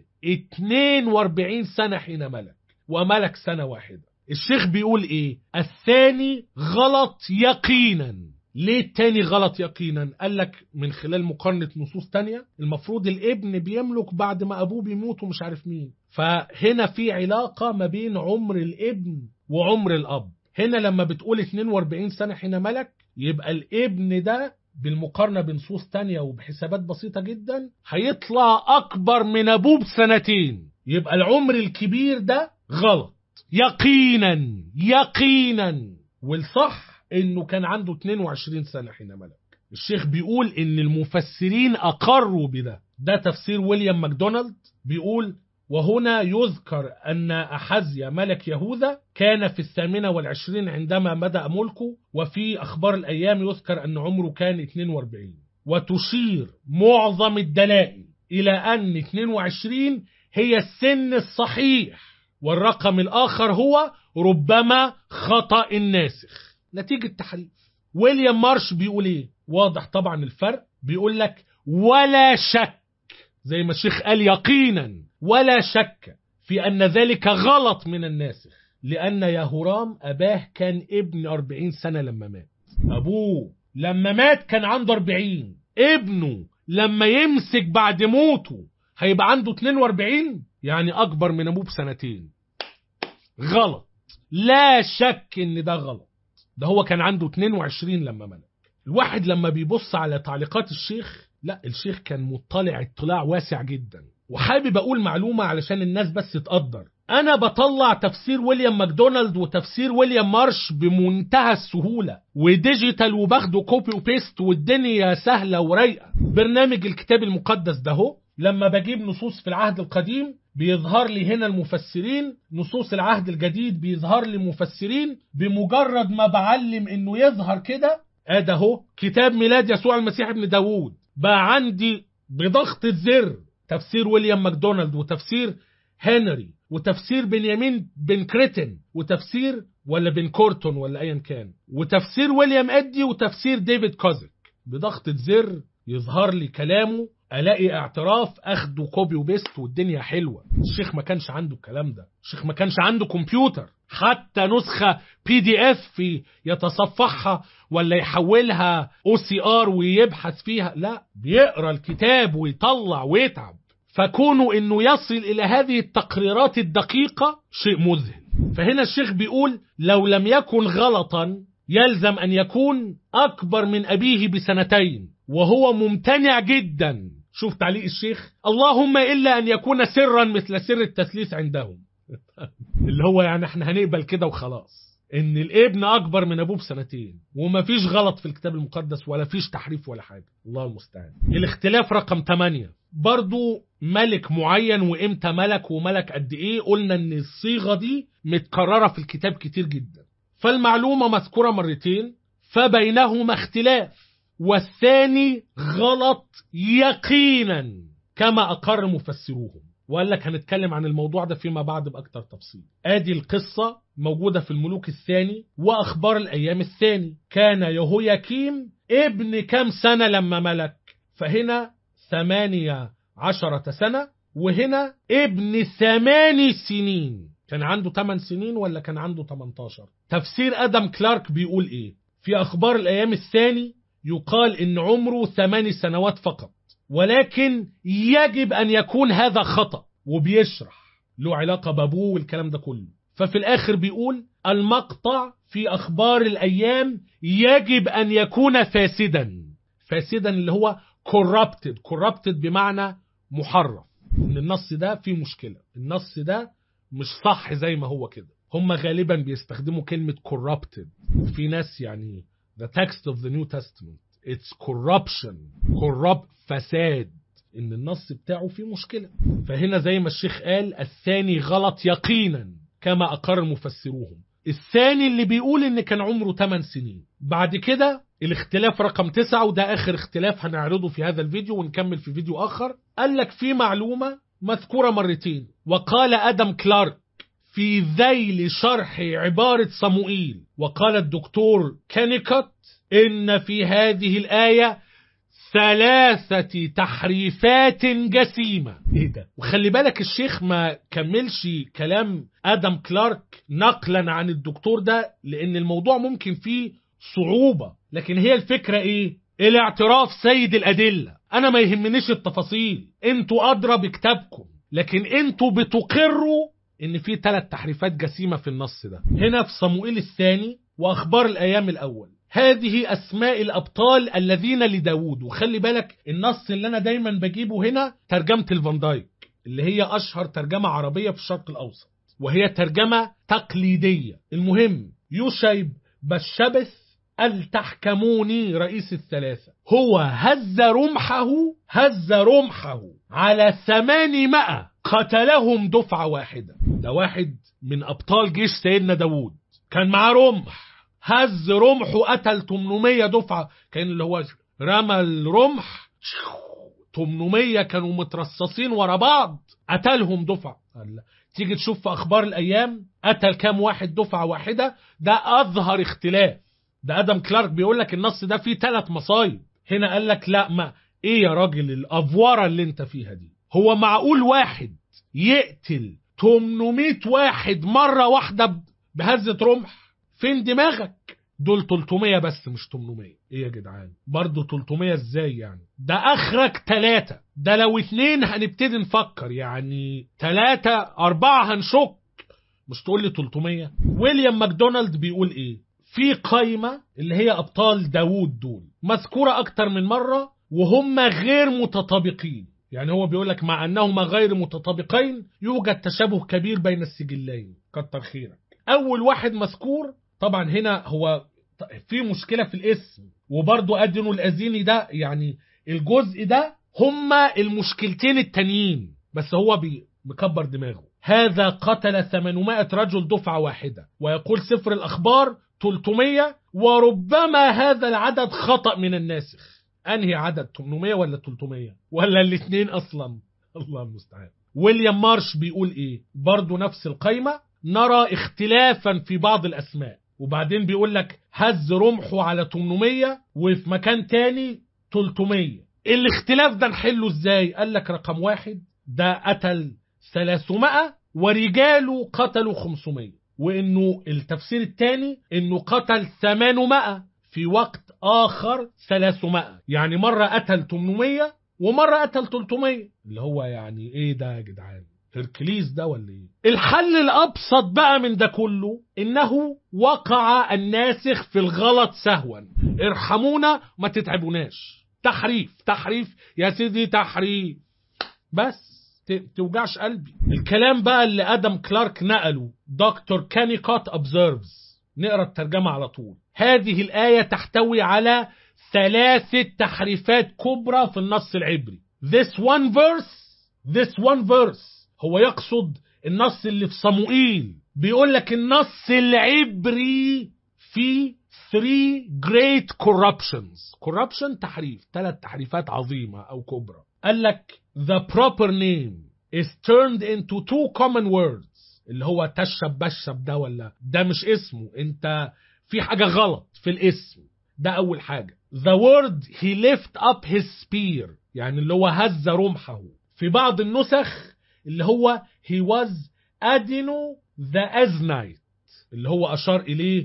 Speaker 2: 42 سنة حين ملك وملك سنة واحدة الشيخ بيقول إيه الثاني غلط يقينا ليه التاني غلط يقينا قال لك من خلال مقارنة نصوص تانية المفروض الابن بيملك بعد ما أبوه بيموت ومش عارف مين فهنا في علاقة ما بين عمر الابن وعمر الأب هنا لما بتقول 42 سنة حين ملك يبقى الابن ده بالمقارنة بنصوص تانية وبحسابات بسيطة جدا هيطلع أكبر من أبوه بسنتين يبقى العمر الكبير ده غلط يقينا يقينا والصح انه كان عنده 22 سنة حين ملك الشيخ بيقول ان المفسرين اقروا بده ده تفسير ويليام ماكدونالد بيقول وهنا يذكر أن أحزيا ملك يهوذا كان في الثامنة والعشرين عندما بدأ ملكه وفي أخبار الأيام يذكر أن عمره كان 42 وتشير معظم الدلائل إلى أن 22 هي السن الصحيح والرقم الآخر هو ربما خطأ الناسخ نتيجة تحريف ويليام مارش بيقول إيه واضح طبعا الفرق بيقول لك ولا شك زي ما الشيخ قال يقينا ولا شك في أن ذلك غلط من الناسخ لأن يهورام أباه كان ابن أربعين سنة لما مات أبوه لما مات كان عنده أربعين ابنه لما يمسك بعد موته هيبقى عنده 42 يعني أكبر من أبوه بسنتين غلط لا شك إن ده غلط ده هو كان عنده 22 لما ملك الواحد لما بيبص على تعليقات الشيخ لا الشيخ كان مطلع اطلاع واسع جدا وحابب اقول معلومه علشان الناس بس تقدر انا بطلع تفسير ويليام ماكدونالد وتفسير ويليام مارش بمنتهى السهوله وديجيتال وباخده كوبي وبيست والدنيا سهله ورايقه برنامج الكتاب المقدس ده هو لما بجيب نصوص في العهد القديم بيظهر لي هنا المفسرين نصوص العهد الجديد بيظهر لي مفسرين بمجرد ما بعلم انه يظهر كده ادي اهو كتاب ميلاد يسوع المسيح ابن داوود بقى عندي بضغط الزر تفسير ويليام ماكدونالد وتفسير هنري وتفسير بنيامين بن كريتن وتفسير ولا بن كورتون ولا ايا كان وتفسير ويليام ادي وتفسير ديفيد كوزك بضغطة زر يظهر لي كلامه الاقي اعتراف اخده كوبي وبيست والدنيا حلوه الشيخ ما كانش عنده الكلام ده الشيخ ما كانش عنده كمبيوتر حتى نسخه بي دي اف يتصفحها ولا يحولها او سي ار ويبحث فيها لا بيقرا الكتاب ويطلع ويتعب فكونه انه يصل الى هذه التقريرات الدقيقه شيء مذهل فهنا الشيخ بيقول لو لم يكن غلطا يلزم ان يكون اكبر من ابيه بسنتين وهو ممتنع جدا شوف تعليق الشيخ اللهم الا ان يكون سرا مثل سر التثليث عندهم اللي هو يعني احنا هنقبل كده وخلاص ان الابن اكبر من ابوه بسنتين ومفيش غلط في الكتاب المقدس ولا فيش تحريف ولا حاجه الله المستعان الاختلاف رقم 8 برضو ملك معين وامتى ملك وملك قد ايه قلنا ان الصيغه دي متكرره في الكتاب كتير جدا فالمعلومه مذكوره مرتين فبينهما اختلاف والثاني غلط يقينا كما اقر مفسروهم وقال لك هنتكلم عن الموضوع ده فيما بعد بأكتر تفصيل ادي القصة موجودة في الملوك الثاني واخبار الايام الثاني كان يهوياكيم ابن كم سنة لما ملك فهنا ثمانية عشرة سنة وهنا ابن ثماني سنين كان عنده 8 سنين ولا كان عنده 18 تفسير ادم كلارك بيقول ايه في اخبار الايام الثاني يقال ان عمره ثماني سنوات فقط ولكن يجب أن يكون هذا خطأ وبيشرح له علاقة بابوه والكلام ده كله ففي الآخر بيقول المقطع في أخبار الأيام يجب أن يكون فاسدا فاسدا اللي هو corrupted corrupted بمعنى محرف إن النص ده فيه مشكلة النص ده مش صح زي ما هو كده هم غالبا بيستخدموا كلمة corrupted وفي ناس يعني the text of the New Testament it's corruption corrupt فساد ان النص بتاعه فيه مشكلة فهنا زي ما الشيخ قال الثاني غلط يقينا كما أقر مفسروهم الثاني اللي بيقول ان كان عمره 8 سنين بعد كده الاختلاف رقم 9 وده اخر اختلاف هنعرضه في هذا الفيديو ونكمل في فيديو اخر قال لك في معلومة مذكورة مرتين وقال ادم كلارك في ذيل شرح عبارة صموئيل وقال الدكتور كانيكوت إن في هذه الآية ثلاثة تحريفات جسيمة ايه ده وخلي بالك الشيخ ما كملش كلام ادم كلارك نقلا عن الدكتور ده لان الموضوع ممكن فيه صعوبة لكن هي الفكرة ايه الاعتراف سيد الادلة انا ما يهمنيش التفاصيل انتوا ادرى بكتابكم لكن انتوا بتقروا ان في ثلاث تحريفات جسيمة في النص ده هنا في صموئيل الثاني واخبار الايام الاول هذه أسماء الأبطال الذين لداود وخلي بالك النص اللي أنا دايما بجيبه هنا ترجمة الفان دايك اللي هي أشهر ترجمة عربية في الشرق الأوسط وهي ترجمة تقليدية المهم يشيب بشبث التحكموني رئيس الثلاثة هو هز رمحه هز رمحه على ثمانمائة قتلهم دفعة واحدة ده واحد من أبطال جيش سيدنا داود كان معاه رمح هز رمحه قتل 800 دفعة كان اللي هو رمى الرمح 800 كانوا مترصصين ورا بعض قتلهم دفعة قال لا. تيجي تشوف في أخبار الأيام قتل كام واحد دفعة واحدة ده أظهر اختلاف ده ادم كلارك بيقول لك النص ده فيه ثلاث مصايب هنا قال لك لا ما ايه يا راجل الافوره اللي انت فيها دي هو معقول واحد يقتل 800 واحد مره واحده بهزه رمح فين دماغك دول 300 بس مش 800 ايه يا جدعان برضه 300 ازاي يعني ده اخرك ثلاثة ده لو اتنين هنبتدي نفكر يعني ثلاثة أربعة هنشك مش تقول لي 300 ويليام ماكدونالد بيقول ايه في قايمة اللي هي أبطال داوود دول مذكورة أكتر من مرة وهم غير متطابقين يعني هو بيقول لك مع أنهما غير متطابقين يوجد تشابه كبير بين السجلين كتر خيرك أول واحد مذكور طبعا هنا هو في مشكلة في الاسم وبرضه أدنوا الأزيني ده يعني الجزء ده هما المشكلتين التانيين بس هو بي مكبر دماغه هذا قتل 800 رجل دفعة واحدة ويقول سفر الأخبار 300 وربما هذا العدد خطأ من الناسخ أنهي عدد 800 ولا 300 ولا الاثنين أصلا الله المستعان ويليام مارش بيقول إيه برضو نفس القايمة نرى اختلافا في بعض الأسماء وبعدين بيقول لك هز رمحه على 800 وفي مكان تاني 300 الاختلاف ده نحله ازاي قال لك رقم واحد ده قتل 300 ورجاله قتلوا 500 وانه التفسير الثاني انه قتل 800 في وقت اخر 300 يعني مره قتل 800 ومره قتل 300 اللي هو يعني ايه ده يا جدعان هركليس ده ولا ايه الحل الابسط بقى من ده كله انه وقع الناسخ في الغلط سهوا ارحمونا ما تتعبوناش تحريف تحريف يا سيدي تحريف بس توجعش قلبي الكلام بقى اللي ادم كلارك نقله دكتور كانيكوت observes نقرا الترجمه على طول هذه الايه تحتوي على ثلاثه تحريفات كبرى في النص العبري this one verse this one verse هو يقصد النص اللي في صموئيل بيقول لك النص العبري في three great corruptions corruption تحريف ثلاث تحريفات عظيمة أو كبرى قال لك the proper name is turned into two common words اللي هو تشب بشب ده ولا ده مش اسمه انت في حاجة غلط في الاسم ده أول حاجة the word he lift up his spear يعني اللي هو هز رمحه في بعض النسخ اللي هو he was adeno the aznite اللي هو أشار إليه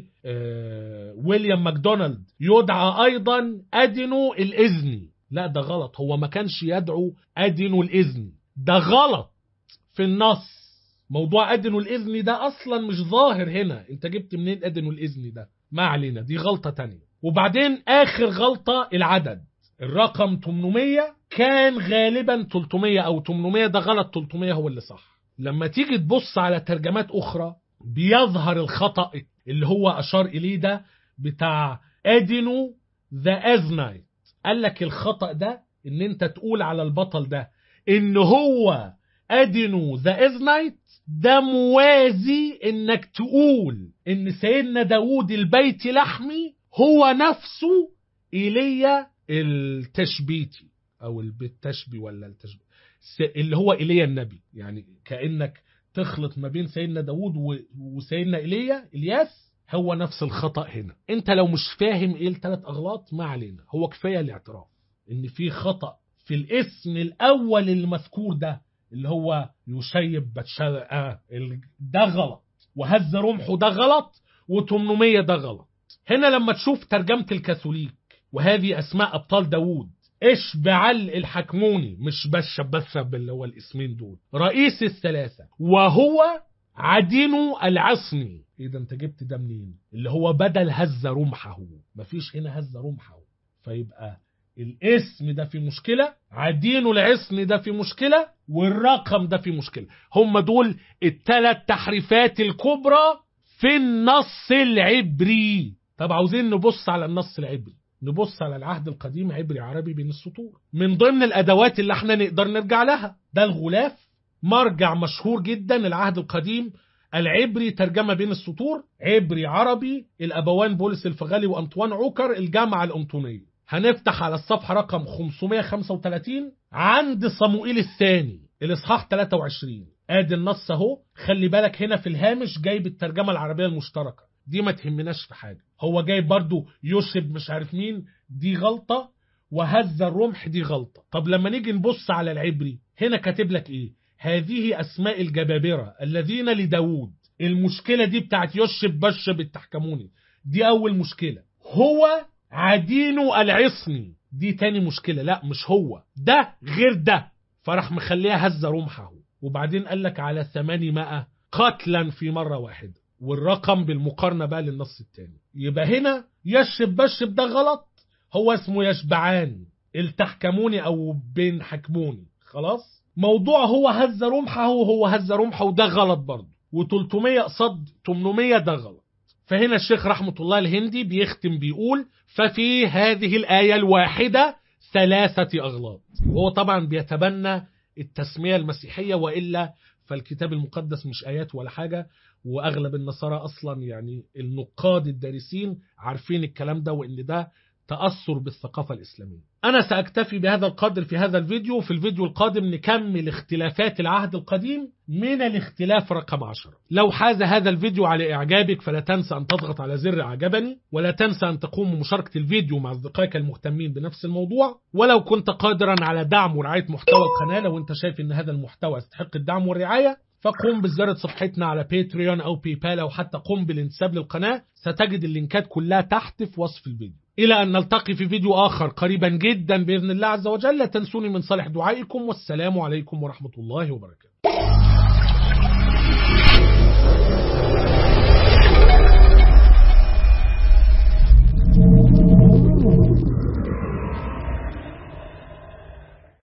Speaker 2: آه ويليام ماكدونالد يدعى أيضا أدينو الإذني لا ده غلط هو ما كانش يدعو أدينو الإذني ده غلط في النص موضوع أدينو الإذني ده أصلا مش ظاهر هنا أنت جبت منين أدينو الإذني ده ما علينا دي غلطة تانية وبعدين آخر غلطة العدد الرقم 800 كان غالبا 300 أو 800 ده غلط 300 هو اللي صح لما تيجي تبص على ترجمات أخرى بيظهر الخطأ اللي هو أشار إليه ده بتاع أدينو ذا أزنايت قال لك الخطأ ده إن أنت تقول على البطل ده إن هو أدينو ذا أزنايت ده موازي إنك تقول إن سيدنا داود البيت لحمي هو نفسه إيليا التشبيتي أو التشبي ولا التشبي اللي هو إيليا النبي يعني كأنك تخلط ما بين سيدنا داود وسيدنا إيليا إلياس هو نفس الخطأ هنا انت لو مش فاهم ايه الثلاث اغلاط ما علينا هو كفاية الاعتراف ان في خطأ في الاسم الاول المذكور ده اللي هو يشيب بتشا آه ده غلط وهز رمحه ده غلط و800 ده غلط هنا لما تشوف ترجمة الكاثوليك وهذه اسماء ابطال داود ايش بعل الحكموني مش بشب بشب اللي هو الاسمين دول رئيس الثلاثة وهو عدينو العصني ايه ده انت جبت ده منين اللي هو بدل هز رمحه مفيش هنا هز رمحه فيبقى الاسم ده في مشكلة عدينو العصن ده في مشكلة والرقم ده في مشكلة هم دول الثلاث تحريفات الكبرى في النص العبري طب عاوزين نبص على النص العبري نبص على العهد القديم عبري عربي بين السطور من ضمن الادوات اللي احنا نقدر نرجع لها ده الغلاف مرجع مشهور جدا العهد القديم العبري ترجمة بين السطور عبري عربي الأبوان بولس الفغالي وأنطوان عوكر الجامعة الأنطونية هنفتح على الصفحة رقم 535 عند صموئيل الثاني الإصحاح 23 ادي النص اهو خلي بالك هنا في الهامش جايب الترجمة العربية المشتركة دي ما تهمناش في حاجة هو جايب برضو يشب مش عارف مين دي غلطة وهز الرمح دي غلطة طب لما نيجي نبص على العبري هنا كاتب لك ايه هذه أسماء الجبابرة الذين لداود المشكلة دي بتاعت يشب بشب التحكموني دي أول مشكلة هو عدينو العصني دي تاني مشكلة لا مش هو ده غير ده فراح مخليها هز رمحه وبعدين قال لك على ثمانمائة قتلا في مرة واحدة والرقم بالمقارنة بقى للنص التاني يبقى هنا يشب بشب ده غلط هو اسمه يشبعان التحكموني أو بين حكموني خلاص موضوع هو هز رمحه وهو هز رمحه وده غلط برضه و300 قصاد 800 ده غلط فهنا الشيخ رحمة الله الهندي بيختم بيقول ففي هذه الآية الواحدة ثلاثة أغلاط وهو طبعا بيتبنى التسمية المسيحية وإلا فالكتاب المقدس مش آيات ولا حاجة وأغلب النصارى أصلا يعني النقاد الدارسين عارفين الكلام ده وإن ده تأثر بالثقافة الإسلامية أنا سأكتفي بهذا القدر في هذا الفيديو في الفيديو القادم نكمل اختلافات العهد القديم من الاختلاف رقم 10 لو حاز هذا الفيديو على إعجابك فلا تنسى أن تضغط على زر عجبني ولا تنسى أن تقوم بمشاركة الفيديو مع أصدقائك المهتمين بنفس الموضوع ولو كنت قادرا على دعم ورعاية محتوى القناة لو أنت شايف أن هذا المحتوى يستحق الدعم والرعاية فقم بزيارة صفحتنا على باتريون أو باي بال أو حتى قم بالانتساب للقناة ستجد اللينكات كلها تحت في وصف الفيديو إلى أن نلتقي في فيديو آخر قريبا جدا بإذن الله عز وجل لا تنسوني من صالح دعائكم والسلام عليكم ورحمة الله وبركاته